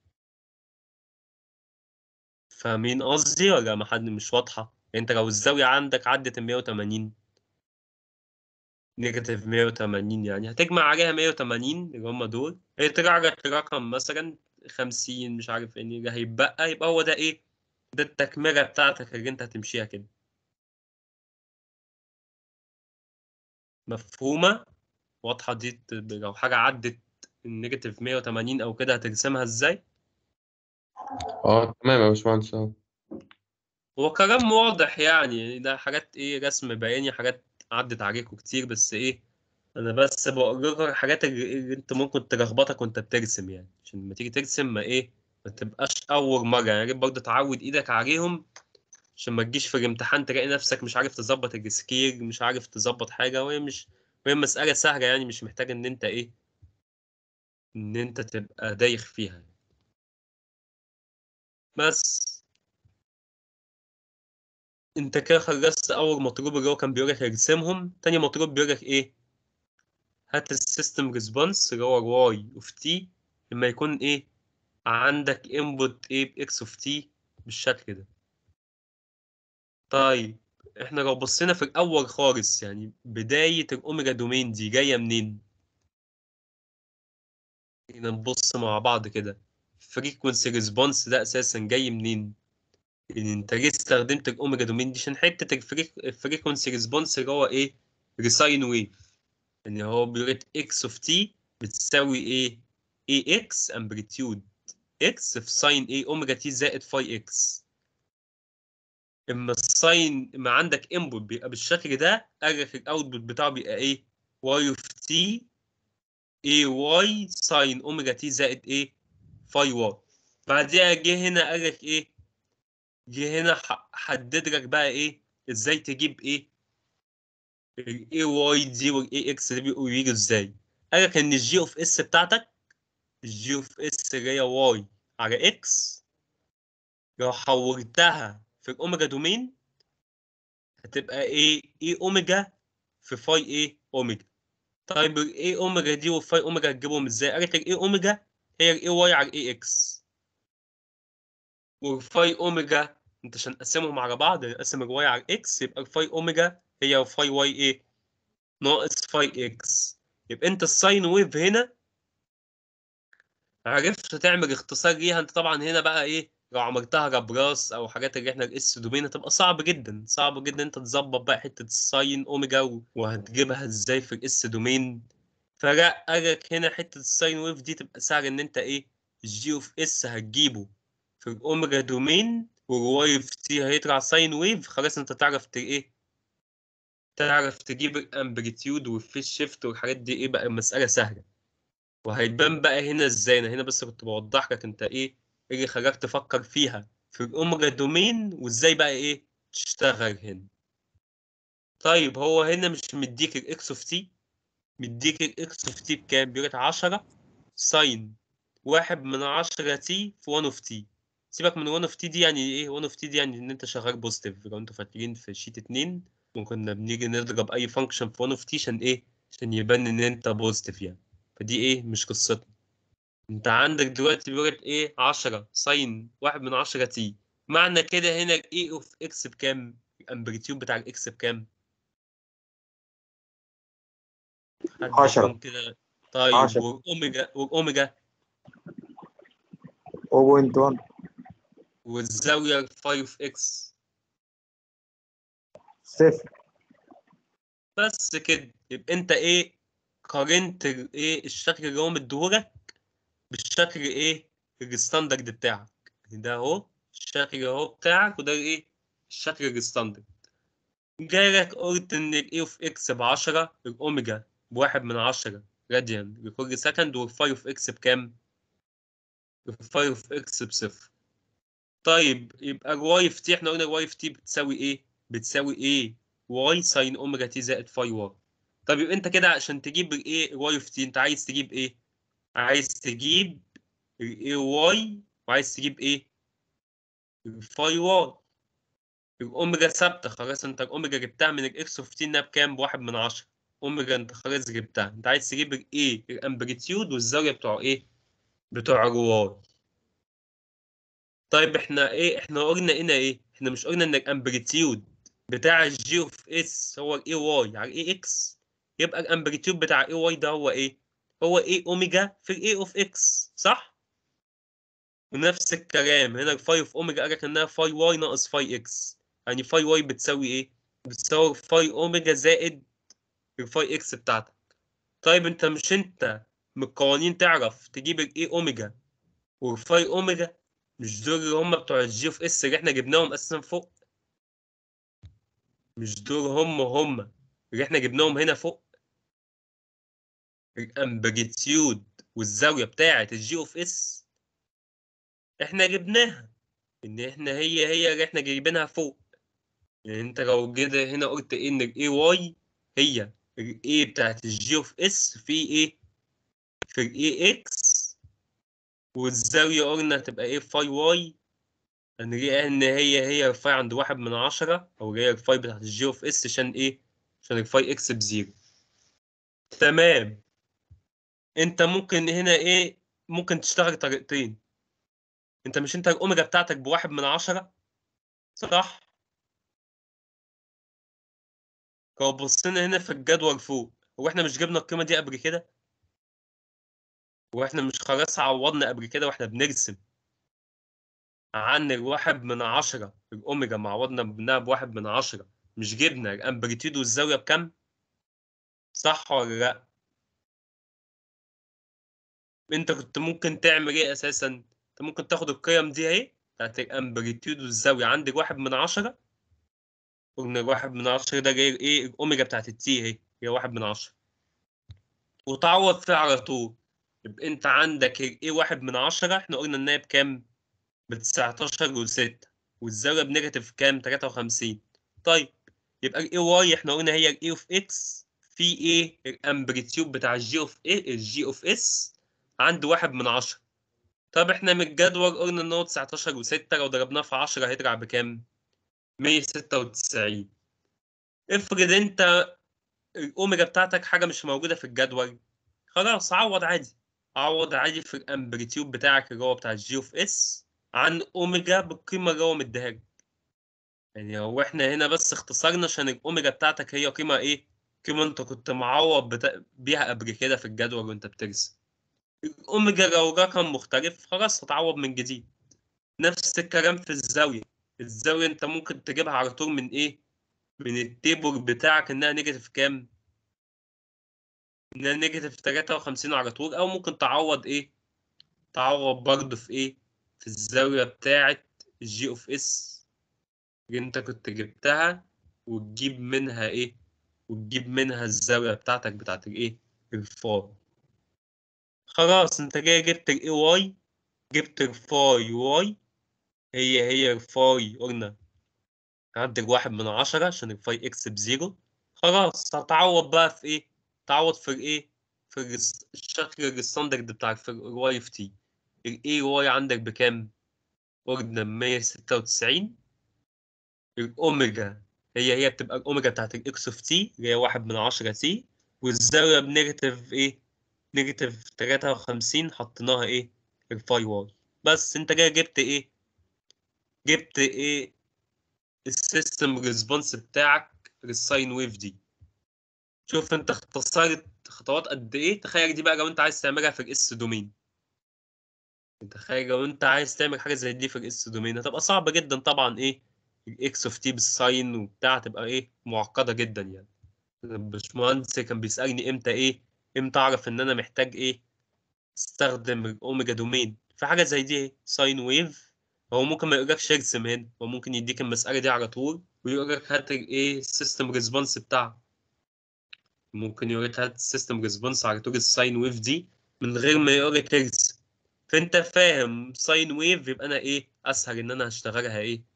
فاهمين قصدي ولا ما حد مش واضحة انت لو الزاوية عندك عدت ال 180 نيجاتيف 180 يعني هتجمع عليها 180 اللي هم دول هيطلع لك رقم مثلا 50 مش عارف ايه اللي هيتبقى يبقى هو ده ايه ده التكملة بتاعتك اللي انت هتمشيها كده مفهومة واضحة دي ت- لو حاجة عدت النيجاتيف 180 أو كده هترسمها إزاي؟ اه تمام يا باشمهندس اهو هو كلام واضح يعني ده حاجات إيه رسم بياني حاجات عدت عليكم كتير بس إيه أنا بس بقول لكم الحاجات اللي, اللي أنت ممكن تلخبطك وأنت بترسم يعني عشان لما تيجي ترسم ما إيه ما تبقاش أول مرة يعني ريت برضه تعود إيدك عليهم عشان ما تجيش في الامتحان تلاقي نفسك مش عارف تظبط السكيل مش عارف تظبط حاجة وهي مش وهي مسألة سهلة يعني مش محتاجة إن أنت إيه إن أنت تبقى دايخ فيها بس انت كده خلصت اول مطلوب اللي هو كان بيقول لك ارسمهم تاني مطلوب بيقول لك ايه هات السيستم ريسبونس اللي هو الواي اوف تي لما يكون ايه عندك انبوت ايه باكس اوف تي بالشكل ده طيب احنا لو بصينا في الاول خالص يعني بداية الاوميجا دومين دي جاية منين خلينا نبص مع بعض كده فريكونسي ريسبونس ده اساسا جاي منين يعني انت ليه استخدمت الاوميجا دومين دي عشان حته الفريكونسي ريسبونس اللي هو ايه ريساين ويف يعني هو بيقول اكس اوف تي بتساوي ايه اي اكس امبليتيود اكس في ساين ايه اوميجا تي زائد فاي اكس اما الساين اما عندك انبوت بيبقى بالشكل ده قال لك الاوتبوت بتاعه بيبقى ايه واي اوف تي اي واي ساين اوميجا تي زائد ايه فاي واي بعديها جه هنا قال لك ايه جه هنا ح- حدد لك بقى ايه ازاي تجيب ايه الاي واي دي والاي اكس دي بيبقوا يجوا ازاي قال لك ان الجي اوف اس بتاعتك الجي اوف اس اللي هي واي على اكس لو حولتها في الاوميجا دومين هتبقى ايه اي اوميجا في فاي ايه اوميجا طيب الاي اوميجا دي والفاي اوميجا هتجيبهم ازاي قال لك الاي اوميجا هي الاي واي على الاي اكس والفاي اوميجا انت عشان نقسمهم على بعض نقسم الواي على الاكس يبقى الفاي اوميجا هي فاي واي ايه ناقص فاي اكس يبقى انت الساين ويف هنا عرفت تعمل اختصار ليها انت طبعا هنا بقى ايه لو عملتها جبراس او حاجات اللي احنا الاس دومين هتبقى صعب جدا صعب جدا انت تظبط بقى حته الساين اوميجا و- وهتجيبها ازاي في الاس دومين فلا قالك هنا حته الساين ويف دي تبقى سهل ان انت ايه الجي اوف اس هتجيبه في الاوميجا دومين والواي اوف تي هيطلع ساين ويف خلاص انت تعرف ت- ايه تعرف تجيب الامبليتيود والفيس شيفت والحاجات دي ايه بقى المساله سهله وهيبان بقى هنا ازاي انا هنا بس كنت بوضح لك انت ايه ايه اللي خلاك تفكر فيها في الاوميجا دومين وازاي بقى ايه تشتغل هنا طيب هو هنا مش مديك الاكس اوف تي مديك الاكس اوف تي بكام بيقول لك 10 ساين واحد من 10 تي في 1 اوف تي سيبك من 1 اوف تي دي يعني ايه 1 اوف تي دي يعني ان انت شغال بوزيتيف لو انتوا فاكرين في شيت 2 وكنا بنيجي نضرب اي فانكشن في 1 اوف تي عشان ايه عشان يبان ان انت بوزيتيف يعني فدي ايه مش قصتنا انت عندك دلوقتي بيقول لك ايه 10 ساين واحد من 10 تي معنى كده هنا الاي اوف اكس بكام الامبليتيود بتاع الاكس بكام حد عشرة. يكون كده طيب عشرة. والاوميجا والاوميجا 0.1 والزاويه 5 اكس صفر بس كده يبقى انت ايه قارنت ال- ايه الشكل اللي هو مديهولك بالشكل ايه الستاندرد بتاعك يعني ده اهو الشكل اهو بتاعك وده ايه الشكل الستاندرد جايلك قلت ان الاي اوف اكس ب 10 الاوميجا بواحد من 10 راديان لكل سكند والفاي اوف اكس بكام؟ الفاي اوف اكس بصفر طيب يبقى الواي اف تي احنا قلنا الواي اف تي بتساوي ايه؟ بتساوي ايه؟ واي ساين اوميجا تي زائد فاي واي طب يبقى انت كده عشان تجيب الايه الواي اف تي انت عايز تجيب ايه؟ عايز تجيب الاي واي وعايز تجيب ايه؟ الفاي واي الاوميجا ثابته خلاص انت الاوميجا جبتها من الاكس اوف تي انها بكام؟ بواحد من عشرة اوميجا انت خلاص جبتها انت عايز تجيب الايه الامبليتيود والزاويه بتوع ايه؟ بتوع الواي طيب احنا ايه احنا قلنا هنا ايه؟ احنا مش قلنا ان الامبليتيود بتاع الجي اوف اس هو الاي واي على الاي اكس يبقى الامبليتيود بتاع الاي واي ده هو ايه؟ هو ايه اوميجا في الاي اوف اكس صح؟ ونفس الكلام هنا الفاي اوف اوميجا قال لك انها فاي واي ناقص فاي اكس يعني فاي واي بتساوي ايه؟ بتساوي فاي اوميجا زائد الفاي اكس بتاعتك طيب انت مش انت من القوانين تعرف تجيب الاي اوميجا والفاي اوميجا مش دول اللي هم بتوع الجي اوف اس اللي احنا جبناهم اساسا فوق مش دول هم هم اللي احنا جبناهم هنا فوق الامبليتيود والزاويه بتاعه الجي اوف اس احنا جبناها ان احنا هي هي اللي احنا جايبينها فوق يعني انت لو جيت هنا قلت ايه ان الاي واي هي الاي بتاعت الجي اوف اس في ايه في الاي اكس والزاويه قلنا هتبقى ايه فاي واي ان جاي ان هي هي الفاي عند واحد من عشرة او هي الفاي بتاعت الجي اوف اس عشان ايه عشان الفاي اكس بزيرو تمام انت ممكن هنا ايه ممكن تشتغل طريقتين انت مش انت الاوميجا بتاعتك بواحد من عشرة صح لو بصينا هنا في الجدول فوق هو احنا مش جبنا القيمة دي قبل كده واحنا مش خلاص عوضنا قبل كده واحنا بنرسم عن الواحد من عشرة الأوميجا معوضنا بنها بواحد من عشرة مش جبنا الأمبليتيود والزاوية بكام؟ صح ولا لأ؟ أنت كنت ممكن تعمل إيه أساسا؟ أنت ممكن تاخد القيم دي أهي بتاعت الأمبليتيود والزاوية عندك واحد من عشرة قلنا الواحد من عشرة ده جاي إيه الأوميجا بتاعت التي أهي هي واحد من عشرة وتعوض فيها على طول يبقى أنت عندك إيه واحد من عشرة إحنا قلنا إن هي بكام؟ ب 19 و6 والزاويه بنيجاتيف كام 53 طيب يبقى الاي واي احنا قلنا هي الاي اوف اكس في ايه الامبليتيود بتاع الجي اوف ايه الجي اوف اس عند واحد من عشرة طب احنا من الجدول قلنا ان هو 19 و6 لو ضربناه في 10 هيطلع بكام 196 افرض انت الاوميجا بتاعتك حاجه مش موجوده في الجدول خلاص عوض عادي عوض عادي في الامبليتيود بتاعك اللي هو بتاع الجي اوف اس عن اوميجا بالقيمه اللي هو مديها لك يعني هو احنا هنا بس اختصرنا عشان الاوميجا بتاعتك هي قيمه ايه قيمه انت كنت معوض بتا... بيها قبل كده في الجدول وانت بترسم الاوميجا لو رقم مختلف خلاص هتعوض من جديد نفس الكلام في الزاويه الزاويه انت ممكن تجيبها على طول من ايه من التيبل بتاعك انها نيجاتيف كام انها نيجاتيف 53 على طول او ممكن تعوض ايه تعوض برضه في ايه في الزاوية بتاعة الجي اوف اس اللي انت كنت جبتها وتجيب منها ايه وتجيب منها الزاوية بتاعتك بتاعت الايه الفاي خلاص انت جاي جبت الاي واي جبت الفاي واي هي هي الفاي قلنا عندك واحد من عشرة عشان الفاي اكس بزيرو خلاص هتعوض بقى في ايه تعوض في الايه في الرس- الشكل الستاندرد بتاع الواي في تي الاي واي عندك بكام قلنا 196 الاوميجا هي هي بتبقى الاوميجا بتاعت الاكس اوف تي اللي هي واحد من عشرة تي والزاوية بنيجاتيف ايه نيجاتيف 53 حطيناها ايه الفاي واي بس انت جاي جبت ايه جبت ايه السيستم ريسبونس بتاعك للساين ويف دي شوف انت اختصرت خطوات قد ايه تخيل دي بقى لو انت عايز تعملها في الاس دومين تخيل لو انت عايز تعمل حاجه زي دي في الاس دومين هتبقى صعبه جدا طبعا ايه الاكس اوف تي بالساين وبتاع تبقى ايه معقده جدا يعني الباشمهندس كان بيسالني امتى ايه امتى اعرف ان انا محتاج ايه استخدم الاوميجا دومين في حاجه زي دي ساين ويف هو ممكن ما يقولكش ارسم هنا هو ممكن يديك المساله دي على طول ويقول لك هات ايه السيستم ريسبونس بتاعك ممكن يقول لك هات السيستم ريسبونس على طول الساين ويف دي من غير ما يقول لك ارسم فانت فاهم ساين ويف يبقى انا ايه اسهل ان انا هشتغلها ايه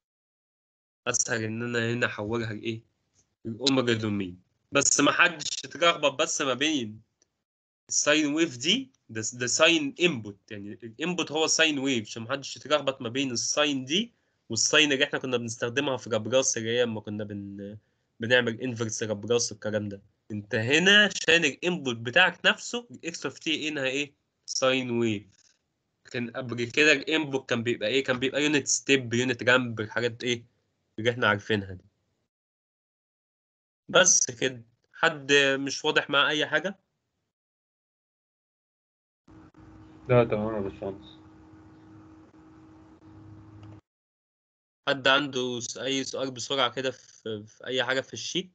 اسهل ان انا هنا احولها لايه الاوميجا دومين بس ما حدش يتلخبط بس ما بين الساين ويف دي ده ده ساين انبوت يعني الانبوت هو ساين ويف عشان ما حدش يتلخبط ما بين الساين دي والساين اللي احنا كنا بنستخدمها في لابلاس اللي هي لما كنا بن بنعمل انفرس لابلاس والكلام ده انت هنا عشان الانبوت بتاعك نفسه الاكس اوف تي انها ايه ساين ويف كان قبل كده الانبوت كان بيبقى ايه كان بيبقى يونت ستيب يونت جنب الحاجات ايه اللي احنا عارفينها دي بس كده حد مش واضح مع اي حاجه لا تمام يا باشمهندس حد عنده س- اي سؤال بسرعه كده في, في اي حاجه في الشيت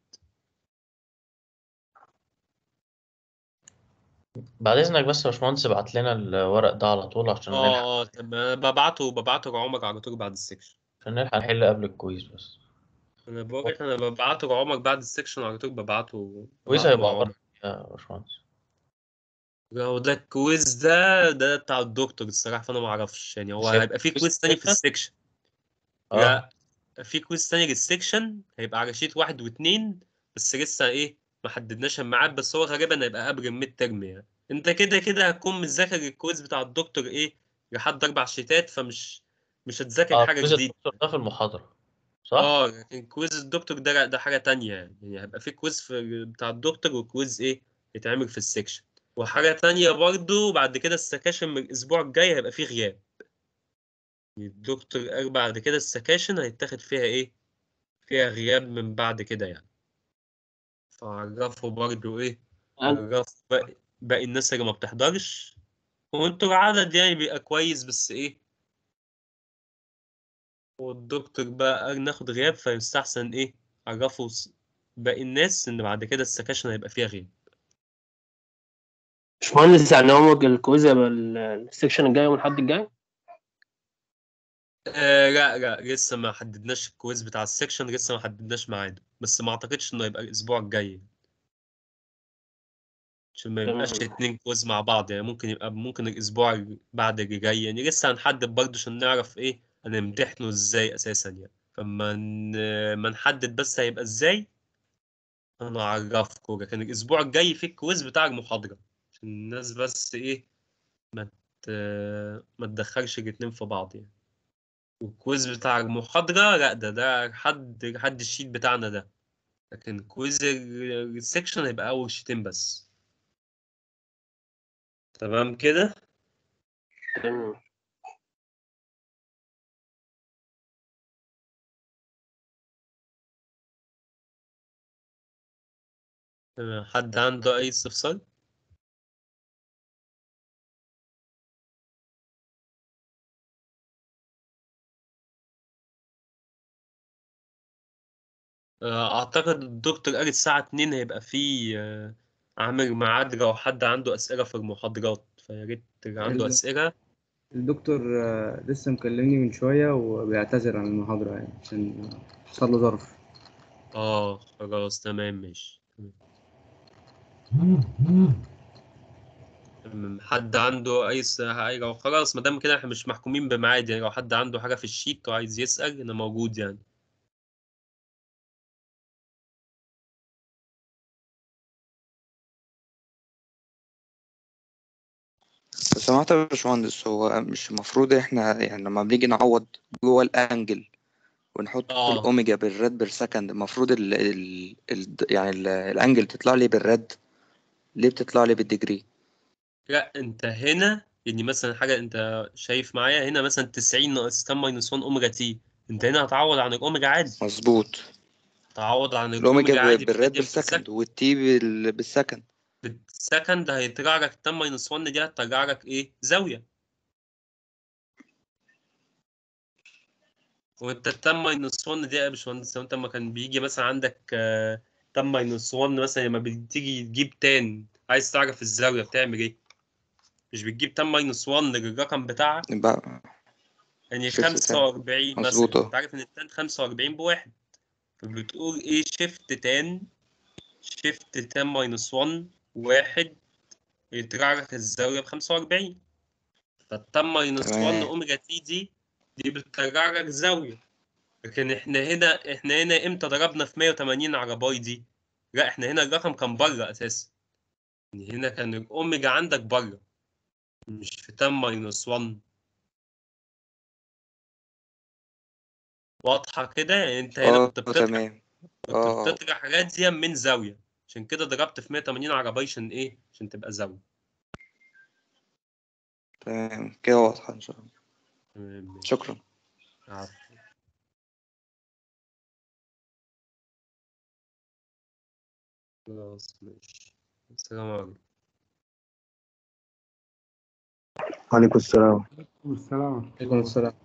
بعد اذنك بس يا باشمهندس ابعت لنا الورق ده على طول عشان نلحق اه اه طب أنا ببعته ببعته لعمر على طول بعد السكشن عشان نلحق نحل قبل الكويز بس انا بقول لك انا ببعته لعمر بعد السكشن على طول ببعته الكويز ببعته هيبقى لعمر عبارة عن إيه يا باشمهندس هو ده الكويز ده ده بتاع الدكتور الصراحه فانا ما اعرفش يعني هو مش هيبقى هيبقى في كويز كويز تاني في سكشن؟ السكشن اه لا في كويز تاني للسكشن هيبقى على شيت واحد واتنين بس لسه ايه ما حددناش الميعاد بس هو غالبا هيبقى قبل الميد ترم يعني انت كده كده هتكون مذاكر الكويز بتاع الدكتور ايه لحد اربع شيتات فمش مش هتذاكر اه حاجه كويز جديده الدكتور ده في المحاضرة صح؟ اه لكن كويز الدكتور ده ده حاجه تانية يعني يعني هيبقى في كويز في بتاع الدكتور وكويز ايه يتعمل في السكشن وحاجه تانية برضو بعد كده السكاشن من الاسبوع الجاي هيبقى فيه غياب يعني الدكتور قال بعد كده السكاشن هيتاخد فيها ايه فيها غياب من بعد كده يعني فعرفوا برضو ايه عرفوا باقي, باقي الناس اللي ما بتحضرش وانتوا العدد يعني بيبقى كويس بس ايه والدكتور بقى قال ناخد غياب فيستحسن ايه عرفوا س- باقي الناس ان بعد كده السكاشن هيبقى فيها غياب باشمهندس يعني هو الكويز يبقى ال- السكشن الجاي يوم الأحد الجاي آه لا لا لسه ما حددناش الكويز بتاع السكشن لسه ما حددناش ميعاده بس ما اعتقدش انه يبقى الاسبوع الجاي عشان ما يبقاش تمام. اتنين كويز مع بعض يعني ممكن يبقى ممكن الاسبوع اللي بعد اللي جاي يعني لسه هنحدد برضه عشان نعرف ايه هنمتحنه ازاي اساسا يعني فما ن- ما نحدد بس هيبقى ازاي انا اعرفكم لكن الاسبوع الجاي في الكويز بتاع المحاضرة عشان الناس بس ايه ما ت... ما تدخلش الاتنين في بعض يعني والكويز بتاع المحاضرة لا ده ده حد حد الشيت بتاعنا ده لكن كويز ال- السكشن هيبقى أول شيتين بس تمام كده تمام تمام. حد عنده أي استفسار؟ آه، أعتقد الدكتور قال الساعة 2 هيبقى فيه آه، عامل ميعاد لو حد عنده أسئلة في المحاضرات فيا ريت اللي عنده ال- أسئلة الدكتور آه، لسه مكلمني من شوية وبيعتذر عن المحاضرة يعني عشان حصل له ظرف اه خلاص تمام ماشي تمام. حد عنده أي س- أي لو خلاص ما دام كده احنا مش محكومين بميعاد يعني لو حد عنده حاجة في الشيت وعايز يسأل أنا موجود يعني لو سمحت يا باشمهندس هو مش المفروض احنا يعني لما بنيجي نعوض جوه الانجل ونحط اه الاوميجا بالراد بير سكند المفروض ال ال ال يعني ال الانجل تطلع لي بالراد ليه بتطلع لي بالديجري لا انت هنا يعني مثلا حاجة انت شايف معايا هنا مثلا 90 ناقص 10 ماينس 1 اوميجا تي انت هنا هتعوض عن الاوميجا عادي مظبوط تعوض عن الاوميجا الاوميجا عادي ب- بالراد بالراديان بالسكند بالسكند والتي بال- بالسكند بالسكند هيطلع لك 10 ماينس 1 دي هتطلع لك ايه زاوية وانت ال 10 ماينس 1 دي يا باشمهندس لو انت لما كان بيجي مثلا عندك آه، 10 ماينس 1 مثلا لما بتيجي تجيب تان عايز تعرف الزاوية بتعمل ايه مش بتجيب 10 ماينس 1 للرقم بتاعك يبقى يعني شيفت تان 45 مثلا مظبوط انت اه عارف ان التان 45 بواحد فبتقول ايه شيفت تان شيفت تان ماينس 1 واحد يطلع لك الزاوية ب 45 فالتان ماينس 1 تمام اوميجا تي دي دي بتطلع لك زاوية لكن احنا هنا احنا هنا امتى ضربنا في 180 على باي دي لا احنا هنا الرقم كان بره اساسا يعني هنا كان الاوميجا عندك بره مش في تان ماينس 1 واضحة كده يعني انت هنا اه كنت بتطرح تمام كنت اه اه بتطرح حاجات دي من زاوية عشان كده ضربت في 180 على باي عشان ايه عشان تبقى زاوية تمام كده واضحة ان شاء الله تمام ماشي شكرا عفوا. خلاص ماشي السلام عليكم وعليكم السلام والسلام عليكم السلام